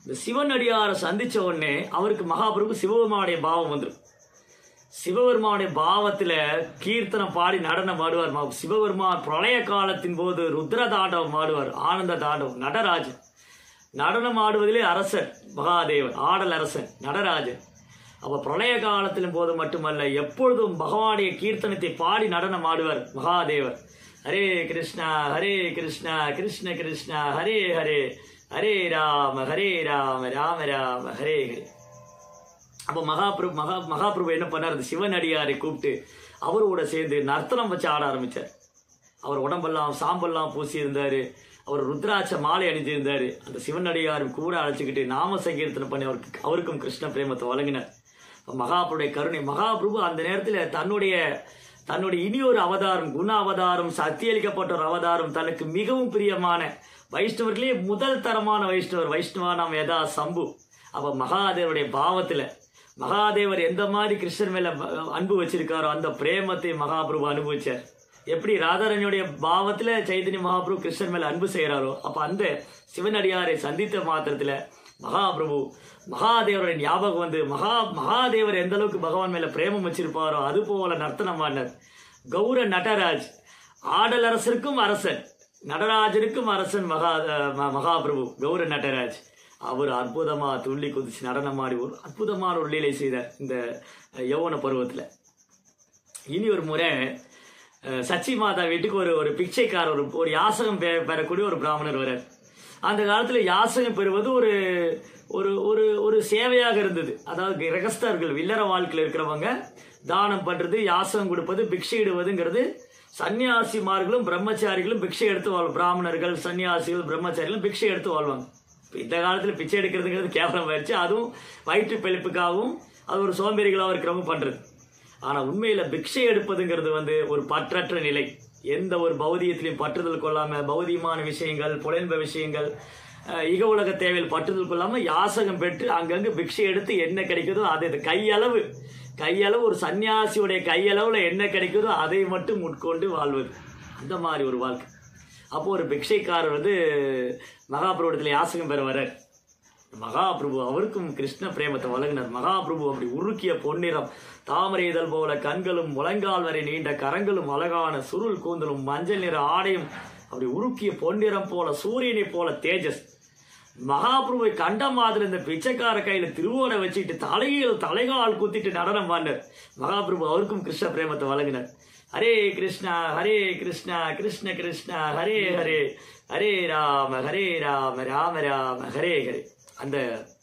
இந்த சிவனடியாரை சந்திச்ச உடனே அவருக்கு மகாபிரபு சிவபெருமானுடைய பாவம் வந்துடும் சிவபெருமானுடைய பாவத்துல கீர்த்தனம் பாடி நடனம் ஆடுவார் ம- சிவபெருமான் பிரளய காலத்தின் போது ருத்ர தாண்டவம் ஆடுவார் ஆனந்த தாண்டவம் நடராஜன் நடனம் ஆடுவதிலே அரசர் மகாதேவன் ஆடல் அரசன் நடராஜன் அப்ப பிரளய காலத்தின் போது மட்டுமல்ல எப்பொழுதும் பகவானுடைய கீர்த்தனத்தை பாடி நடனம் ஆடுவார் மகாதேவர் ஹரே கிருஷ்ணா ஹரே கிருஷ்ணா கிருஷ்ண கிருஷ்ணா ஹரே ஹரே ஹரே ராம ஹரே ராம ராம ராம ஹரே ஹரே அப்போ மகாபிரபு மகா மகாபிரபு என்ன பண்ணார் அந்த சிவனடியாரை கூப்பிட்டு அவரோட சேர்ந்து நர்த்தனம் வச்சு ஆட ஆரம்பிச்சார் அவர் உடம்பெல்லாம் சாம்பெல்லாம் பூசி இருந்தாரு அவர் ருத்ராட்ச மாலை அணிஞ்சிருந்தாரு அந்த சிவனடியாரும் கூட அழைச்சிக்கிட்டு நாம சங்கீர்த்தனம் பண்ணி அவருக்கு அவருக்கும் கிருஷ்ண பிரேமத்தை வழங்கினார் அப்ப மகாபுருடைய கருணை மகாபிரபு அந்த நேரத்தில் தன்னுடைய தன்னுடைய இனியொரு அவதாரம் குண அவதாரம் சத்தியளிக்கப்பட்ட ஒரு அவதாரம் தனக்கு மிகவும் பிரியமான வைஷ்ணவர்களே முதல் தரமான வைஷ்ணவர் வைஷ்ணவா நாம் யதா சம்பு அப்ப மகாதேவருடைய பாவத்துல மகாதேவர் எந்த மாதிரி கிருஷ்ணன் மேல ப- அன்பு வச்சிருக்காரோ அந்த பிரேமத்தை மகாபிரபு அனுபவிச்சார் எப்படி ராதாரணியுடைய பாவத்துல சைதன்ய மகாபிரபு கிருஷ்ணன் மேல அன்பு செய்யறாரோ அப்ப அந்த சிவனடியாரை சந்தித்த மாத்திரத்துல மகாபிரபு மகாதேவருடைய ஞாபகம் வந்து மகா மகாதேவர் எந்த அளவுக்கு பகவான் மேல பிரேமம் வச்சிருப்பாரோ அது போல நர்த்தனமானார் கௌர நடராஜ் ஆடல் அரசருக்கும் அரசன் நடராஜனுக்கும் அரசன் மகா அஹ் ம- மகாபிரபு கௌர நடராஜ் அவர் அற்புதமா துள்ளி குதிச்சு நடனமாடி ஒரு அற்புதமான ஒரு லீலை செய்தார் இந்த அஹ், யௌவன பருவத்துல இனி ஒரு முறை அஹ், சச்சி மாதா வீட்டுக்கு ஒரு ஒரு பிச்சைக்காரர் ஒரு ஒரு யாசகம் பெ- பெறக்கூடிய ஒரு பிராமணர் வரார் அந்த காலத்துல யாசகம் பெறுவது ஒரு ஒரு ஒரு ஒரு சேவையாக இருந்தது அதாவது கிரகஸ்தர்கள் இல்லற வாழ்க்கையில் இருக்கிறவங்க தானம் பண்றது யாசகம் கொடுப்பது பிக்ஷையிடுவதுங்கிறது சன்னியாசிமார்களும் பிரம்மச்சாரிகளும் பிக்ஷை எடுத்து வாழ் பிராமணர்கள் சன்னியாசிகள் பிரம்மச்சாரிகளும் பிக்ஷை எடுத்து வாழ்வாங்க இப்ப இந்த காலத்துல பிச்சை எடுக்கிறதுங்கிறது கேவலம் ஆயிடுச்சு அதுவும் வயிற்று பிழைப்புக்காகவும் அது ஒரு சோம்பேறிகளாக இருக்கிறவங்க பண்றது ஆனா உண்மையில பிக்ஷை எடுப்பதுங்கிறது வந்து ஒரு பற்றற்ற நிலை எந்த ஒரு பௌதியத்திலையும் பற்றுதல் கொள்ளாம பௌதியமான விஷயங்கள் புலன்ப விஷயங்கள் அஹ், இக உலக தேவையில் பற்றுதல் கொள்ளாம யாசகம் பெற்று அங்கங்க பிக்ஷை எடுத்து என்ன கிடைக்குதோ அதை இது கையளவு கையளவு ஒரு சன்னியாசியுடைய கையளவுல என்ன கிடைக்குதோ அதை மட்டும் உட்கொண்டு வாழ்வது அந்த மாதிரி ஒரு வாழ்க்கை அப்போ ஒரு பிக்ஷைக்காரர் வந்து மகாபிரபுடத்தில் யாசகம் பெற வர்றார் மகாபிரபு அவருக்கும் கிருஷ்ண பிரேமத்தை வழங்கினார் மகாபிரபு அப்படி உருக்கிய பொன்னிறம் தாமரை இதழ் போல கண்களும் முழங்கால் வரை நீண்ட கரங்களும் அழகான சுருள் கூந்தலும் மஞ்சள் நிற ஆடையும் அப்படி உருக்கிய பொன்னிறம் போல சூரியனை போல தேஜஸ் மகாபிரபுவை கண்ட மாதிரி இந்த பிச்சைக்கார கையில திருவோடை வச்சுட்டு தலையில் தலைகால் குத்திட்டு நடனம் பண்ணார் மகாபிரபு அவருக்கும் கிருஷ்ண பிரேமத்தை வழங்கினார் ஹரே கிருஷ்ணா ஹரே கிருஷ்ணா கிருஷ்ண கிருஷ்ணா ஹரே ஹரே ஹரே ராம ஹரே ராம ராம ராம ஹரே ஹரே அந்த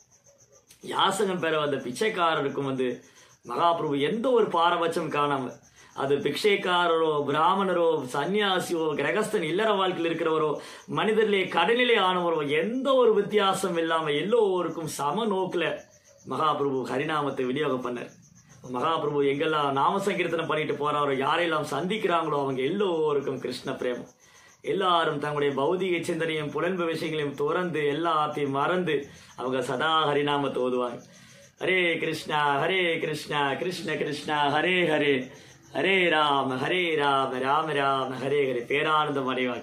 யாசகம் பெற வந்த பிச்சைக்காரருக்கும் வந்து மகாபிரபு எந்த ஒரு பாரபட்சம் காணாம அது பிக்ஷைக்காரரோ பிராமணரோ சன்னியாசியோ கிரகஸ்தன் இல்லற வாழ்க்கையில் இருக்கிறவரோ மனிதர்களே கடனிலே ஆனவரோ எந்த ஒரு வித்தியாசம் இல்லாம எல்லோருக்கும் சம நோக்குல மகாபிரபு ஹரிநாமத்தை விநியோகம் பண்ணார் மகாபிரபு எங்கெல்லாம் நாம சங்கீர்த்தனம் பண்ணிட்டு போறாரோ யாரெல்லாம் சந்திக்கிறாங்களோ அவங்க எல்லோருக்கும் கிருஷ்ண பிரேமம் எல்லாரும் தங்களுடைய பௌதிக சிந்தனையும் புலன்பு விஷயங்களையும் துறந்து எல்லாத்தையும் மறந்து அவங்க சதா ஹரிநாமத்தை ஓதுவாங்க ஹரே கிருஷ்ணா ஹரே கிருஷ்ணா கிருஷ்ண கிருஷ்ணா ஹரே ஹரே ஹரே ராம ஹரே ராம ராம ராம ஹரே ஹரே பேரானந்தம் அடைவாங்க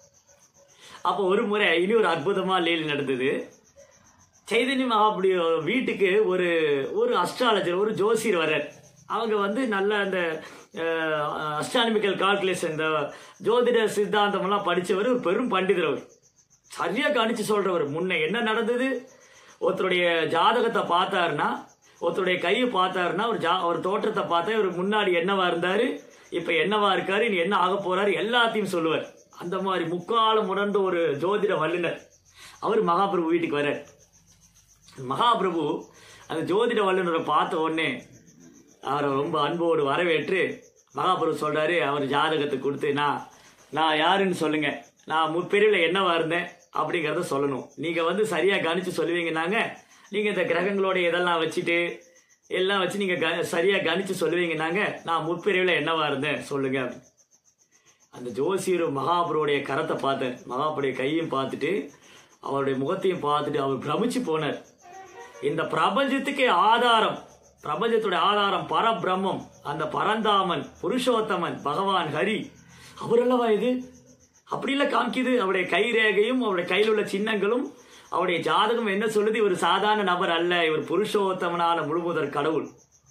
அப்போ ஒரு முறை இனி ஒரு அற்புதமா லீல் நடந்தது சைதன்ய மகாபுடி வீட்டுக்கு ஒரு ஒரு அஸ்ட்ராலஜர் ஒரு ஜோசியர் வர்றார் அவங்க வந்து நல்ல அந்த அஸ்ட்ரானமிக்கல் கால்குலேஷன் இந்த ஜோதிட சித்தாந்தம் எல்லாம் படிச்சவர் ஒரு பெரும் பண்டிதர் அவர் சரியா கணிச்சு சொல்றவர் முன்ன என்ன நடந்தது ஒருத்தருடைய ஜாதகத்தை பார்த்தாருன்னா ஒருத்தருடைய கையை பார்த்தாருன்னா ஒரு ஜா ஒரு தோற்றத்தை பார்த்தா இவர் முன்னாடி என்னவா இருந்தாரு இப்ப என்னவா இருக்காரு இனி என்ன ஆக போறாரு எல்லாத்தையும் சொல்லுவார் அந்த மாதிரி முக்காலம் உணர்ந்த ஒரு ஜோதிட வல்லுனர் அவர் மகாபிரபு வீட்டுக்கு வர்றார் மகாபிரபு அந்த ஜோதிட வல்லுநரை பார்த்த உடனே அவரை ரொம்ப அன்போடு வரவேற்று மகாபிரபு சொல்றாரு அவர் ஜாதகத்தை கொடுத்து நான் நான் யாருன்னு சொல்லுங்க நான் முற்பிரிவில் என்னவா இருந்தேன் அப்படிங்கிறத சொல்லணும் நீங்க வந்து சரியா கணிச்சு சொல்லுவீங்கன்னாங்க நீங்க இந்த கிரகங்களோட இதெல்லாம் வச்சுட்டு எல்லாம் வச்சு நீங்க க- சரியா கணிச்சு சொல்லுவீங்கன்னாங்க நான் முற்பிரிவில் என்னவா இருந்தேன் சொல்லுங்க அப்படின்னு. அந்த ஜோசியர் மகாபுருடைய கரத்தை பார்த்தார் மகாபுருடைய கையும் பார்த்துட்டு அவருடைய முகத்தையும் பார்த்துட்டு அவர் பிரமிச்சு போனார் இந்த பிரபஞ்சத்துக்கே ஆதாரம் பிரபஞ்சத்துடைய ஆதாரம் பரபிரம்மம் அந்த பரந்தாமன் புருஷோத்தமன் பகவான் ஹரி அவரல்லவா இது அப்படி இல்ல காமிக்குது அவருடைய கை ரேகையும் அவருடைய கையில் உள்ள சின்னங்களும் அவருடைய ஜாதகம் என்ன சொல்லுது இவர் சாதாரண நபர் அல்ல இவர் புருஷோத்தமனான முழுமுதற் கடவுள்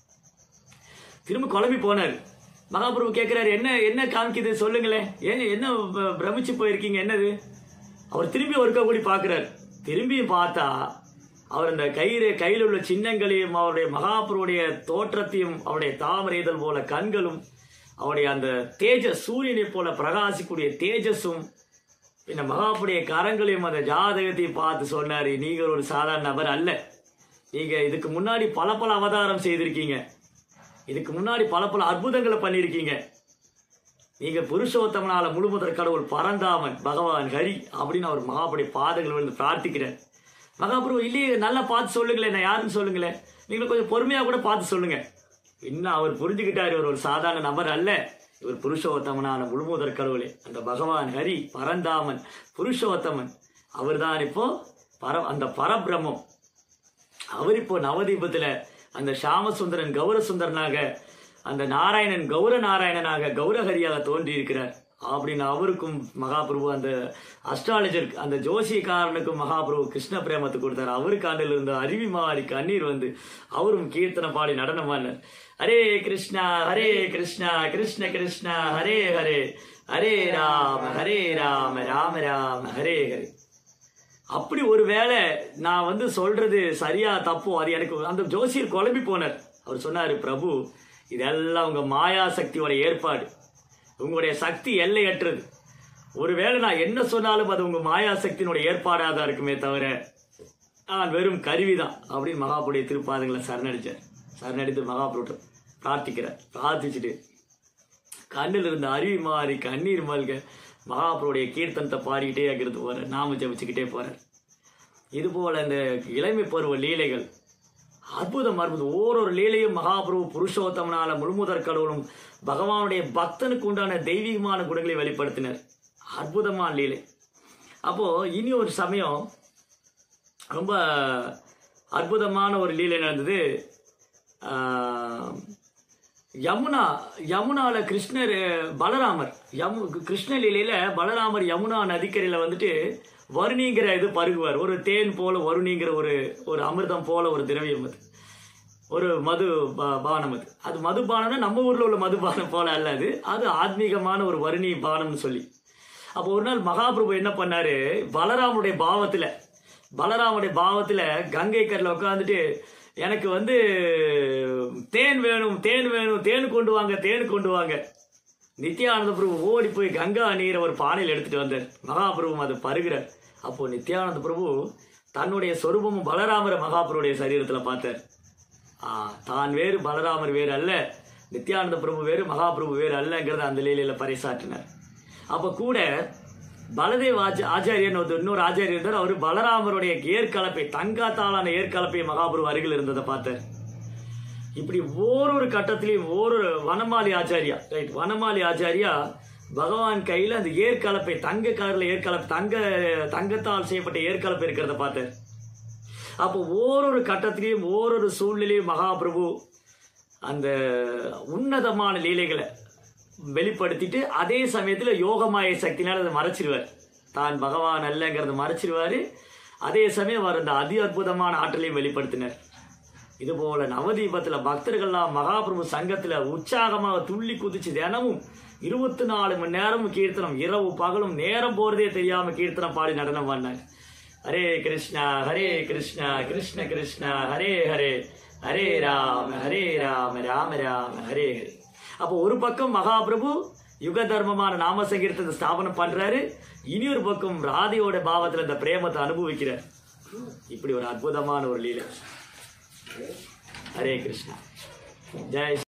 திரும்ப குழம்பி போனார் மகாபிரபு கேட்கிறாரு என்ன என்ன காமிக்குது சொல்லுங்களேன் ஏன் என்ன ப- பிரமிச்சு போயிருக்கீங்க என்னது அவர் திரும்பி ஒருக்க கூடி பார்க்கிறார் திரும்பியும் பார்த்தா அவர் அந்த கயிறு கையில் உள்ள சின்னங்களையும் அவருடைய மகாபுருடைய தோற்றத்தையும் அவருடைய தாமரை இதழ் போல கண்களும் அவருடைய அந்த தேஜஸ் சூரியனை போல பிரகாசிக்கூடிய தேஜஸும் பின்ன மகாபுடைய கரங்களையும் அந்த ஜாதகத்தையும் பார்த்து சொன்னாரு நீங்கள் ஒரு சாதாரண நபர் அல்ல நீங்க இதுக்கு முன்னாடி பல பல அவதாரம் செய்திருக்கீங்க இதுக்கு முன்னாடி பல பல அற்புதங்களை பண்ணியிருக்கீங்க நீங்க புருஷோத்தமனால முழுமுதற் கடவுள் பரந்தாமன் பகவான் ஹரி அப்படின்னு அவர் மகாபுடைய பாதங்கள் விழுந்து பிரார்த்திக்கிறார் மகாபிரபு இல்லையே நல்லா பார்த்து சொல்லுங்களேன் நான் யாருன்னு சொல்லுங்களேன் நீங்க கொஞ்சம் பொறுமையா கூட பார்த்து சொல்லுங்க இன்னும் அவர் புரிஞ்சுக்கிட்டார் இவர் ஒரு சாதாரண நபர் அல்ல இவர் புருஷோத்தமனான முழுமுதற் கடவுளே அந்த பகவான் ஹரி பரந்தாமன் புருஷோத்தமன் அவர்தான் இப்போ பர அந்த பரபிரம்மம் அவர் இப்போ நவதீபத்துல அந்த ஷாமசுந்தரன் கௌரசுந்தரனாக அந்த நாராயணன் கௌர நாராயணனாக கௌரஹரியாக தோன்றி இருக்கிறார் அப்படின்னு அவருக்கும் மகாபிரபு அந்த அஸ்ட்ராலஜர் அந்த ஜோசியக்காரனுக்கும் மகாபிரபு கிருஷ்ண பிரேமத்தை கொடுத்தார் அவருக்கு ஆண்டில் இருந்த அருவி மாறி கண்ணீர் வந்து அவரும் கீர்த்தனை பாடி நடனமானார் ஹரே கிருஷ்ணா ஹரே கிருஷ்ணா கிருஷ்ண கிருஷ்ணா ஹரே ஹரே ஹரே ராம ஹரே ராம ராம ராம ஹரே ஹரே அப்படி ஒரு வேளை நான் வந்து சொல்றது சரியா தப்போ அது எனக்கு அந்த ஜோசியர் குழம்பி போனார் அவர் சொன்னாரு பிரபு இதெல்லாம் உங்க மாயா சக்தியோட ஏற்பாடு உங்களுடைய சக்தி எல்லையற்றது ஒருவேளை நான் என்ன சொன்னாலும் அது உங்க மாயா சக்தியினுடைய ஏற்பாடாக தான் இருக்குமே தவிர நான் வெறும் கருவிதான் அப்படின்னு மகாபுடைய திருப்பாதங்களை சரணடிச்சார் சரணடித்து மகாபுருட்ட பிரார்த்திக்கிறார் பிரார்த்திச்சுட்டு கண்ணில் இருந்த அருவி மாறி கண்ணீர் மல்க மகாபுருடைய கீர்த்தனத்தை பாடிக்கிட்டே அங்கிருந்து போறார் நாம ஜபிச்சுக்கிட்டே போறார் இது போல இந்த இளமை பருவ லீலைகள் அற்புதம் அற்புதம் ஓரொரு லீலையும் மகாபிரபு புருஷோத்தமனால முழுமுதற் கடவுளும் பகவானுடைய பக்தனுக்கு உண்டான தெய்வீகமான குணங்களை வெளிப்படுத்தினர் அற்புதமான லீலை அப்போ இனி ஒரு சமயம் ரொம்ப அற்புதமான ஒரு லீலை நடந்தது ஆஹ், யமுனா யமுனால கிருஷ்ணர் பலராமர் யமு கிருஷ்ண லீலையில பலராமர் யமுனா நதிக்கரையில வந்துட்டு வருணிங்கிற இது பருகுவார் ஒரு தேன் போல வருணிங்கிற ஒரு ஒரு அமிர்தம் போல ஒரு திரவியம் அது ஒரு மது பா- பானம் அது அது மதுபானம்னா நம்ம ஊர்ல உள்ள மதுபானம் போல அல்ல அது அது ஆத்மீகமான ஒரு வருணி பானம்னு சொல்லி அப்போ ஒரு நாள் மகாபிரபு என்ன பண்ணாரு பலராமுடைய பாவத்துல பலராமுடைய பாவத்துல கங்கை கரையில் உட்காந்துட்டு எனக்கு வந்து தேன் வேணும் தேன் வேணும் தேன் கொண்டு வாங்க தேன் கொண்டு வாங்க நித்யானந்த பிரபு ஓடி போய் கங்கா நீரை ஒரு பானையில் எடுத்துட்டு வந்தார் மகாபிரபு அதை பருகிறார் அப்போ நித்யானந்த பிரபு தன்னுடைய சொரூபமும் பலராமர மகாபிரபுடைய சரீரத்துல பார்த்தார் ஆ, தான் வேறு பலராமர் வேறு அல்ல நித்யானந்த பிரபு வேறு மகாபிரபு வேறு அல்லங்கிறத அந்த லீலையில பறைசாற்றினார் அப்ப கூட பலதேவ் ஆச்ச ஆச்சாரியன் ஒரு இன்னொரு ஆச்சாரியர் இருந்தார் அவர் பலராமருடைய ஏற்கலப்பை தங்காத்தாலான ஏற்கலப்பை மகாபிரபு அருகில் இருந்ததை பார்த்தார் இப்படி ஓரொரு கட்டத்திலையும் ஓரொரு வனமாலி ஆச்சாரியா ரைட் வனமாலி ஆச்சாரியா பகவான் கையில அந்த ஏற்கலப்பை தங்க கலர்ல ஏற்கலப்பை தங்க தங்கத்தால் செய்யப்பட்ட ஏற்கலப்பை இருக்கிறத பார்த்தார் அப்போ ஓரொரு கட்டத்திலையும் ஓரொரு சூழ்நிலையும் மகாபிரபு அந்த உன்னதமான லீலைகளை வெளிப்படுத்திட்டு அதே சமயத்துல யோகமாய சக்தினால அதை மறைச்சிருவார் தான் பகவான் அல்லங்கிறத மறைச்சிருவாரு அதே சமயம் அவர் அந்த அதி அற்புதமான ஆற்றலையும் வெளிப்படுத்தினார் இது போல நவதீபத்துல பக்தர்கள்லாம் மகாபிரபு சங்கத்துல உற்சாகமாக துள்ளி குதிச்சு தினமும் இருபத்தி நாலு மணி நேரமும் கீர்த்தனம் இரவு பகலும் நேரம் போறதே தெரியாம கீர்த்தனம் பாடி நடனம் பண்ணாங்க ஹரே கிருஷ்ணா ஹரே கிருஷ்ணா கிருஷ்ண கிருஷ்ணா ஹரே ஹரே ஹரே ராம ஹரே ராம ராம ராம ஹரே ஹரே அப்போ ஒரு பக்கம் மகாபிரபு யுக தர்மமான நாம சங்கீர்த்தத்தை ஸ்தாபனம் பண்றாரு இனி ஒரு பக்கம் ராதையோட பாவத்துல இந்த பிரேமத்தை அனுபவிக்கிறார் இப்படி ஒரு அற்புதமான ஒரு லீலை ஹரே கிருஷ்ணா ஜெய்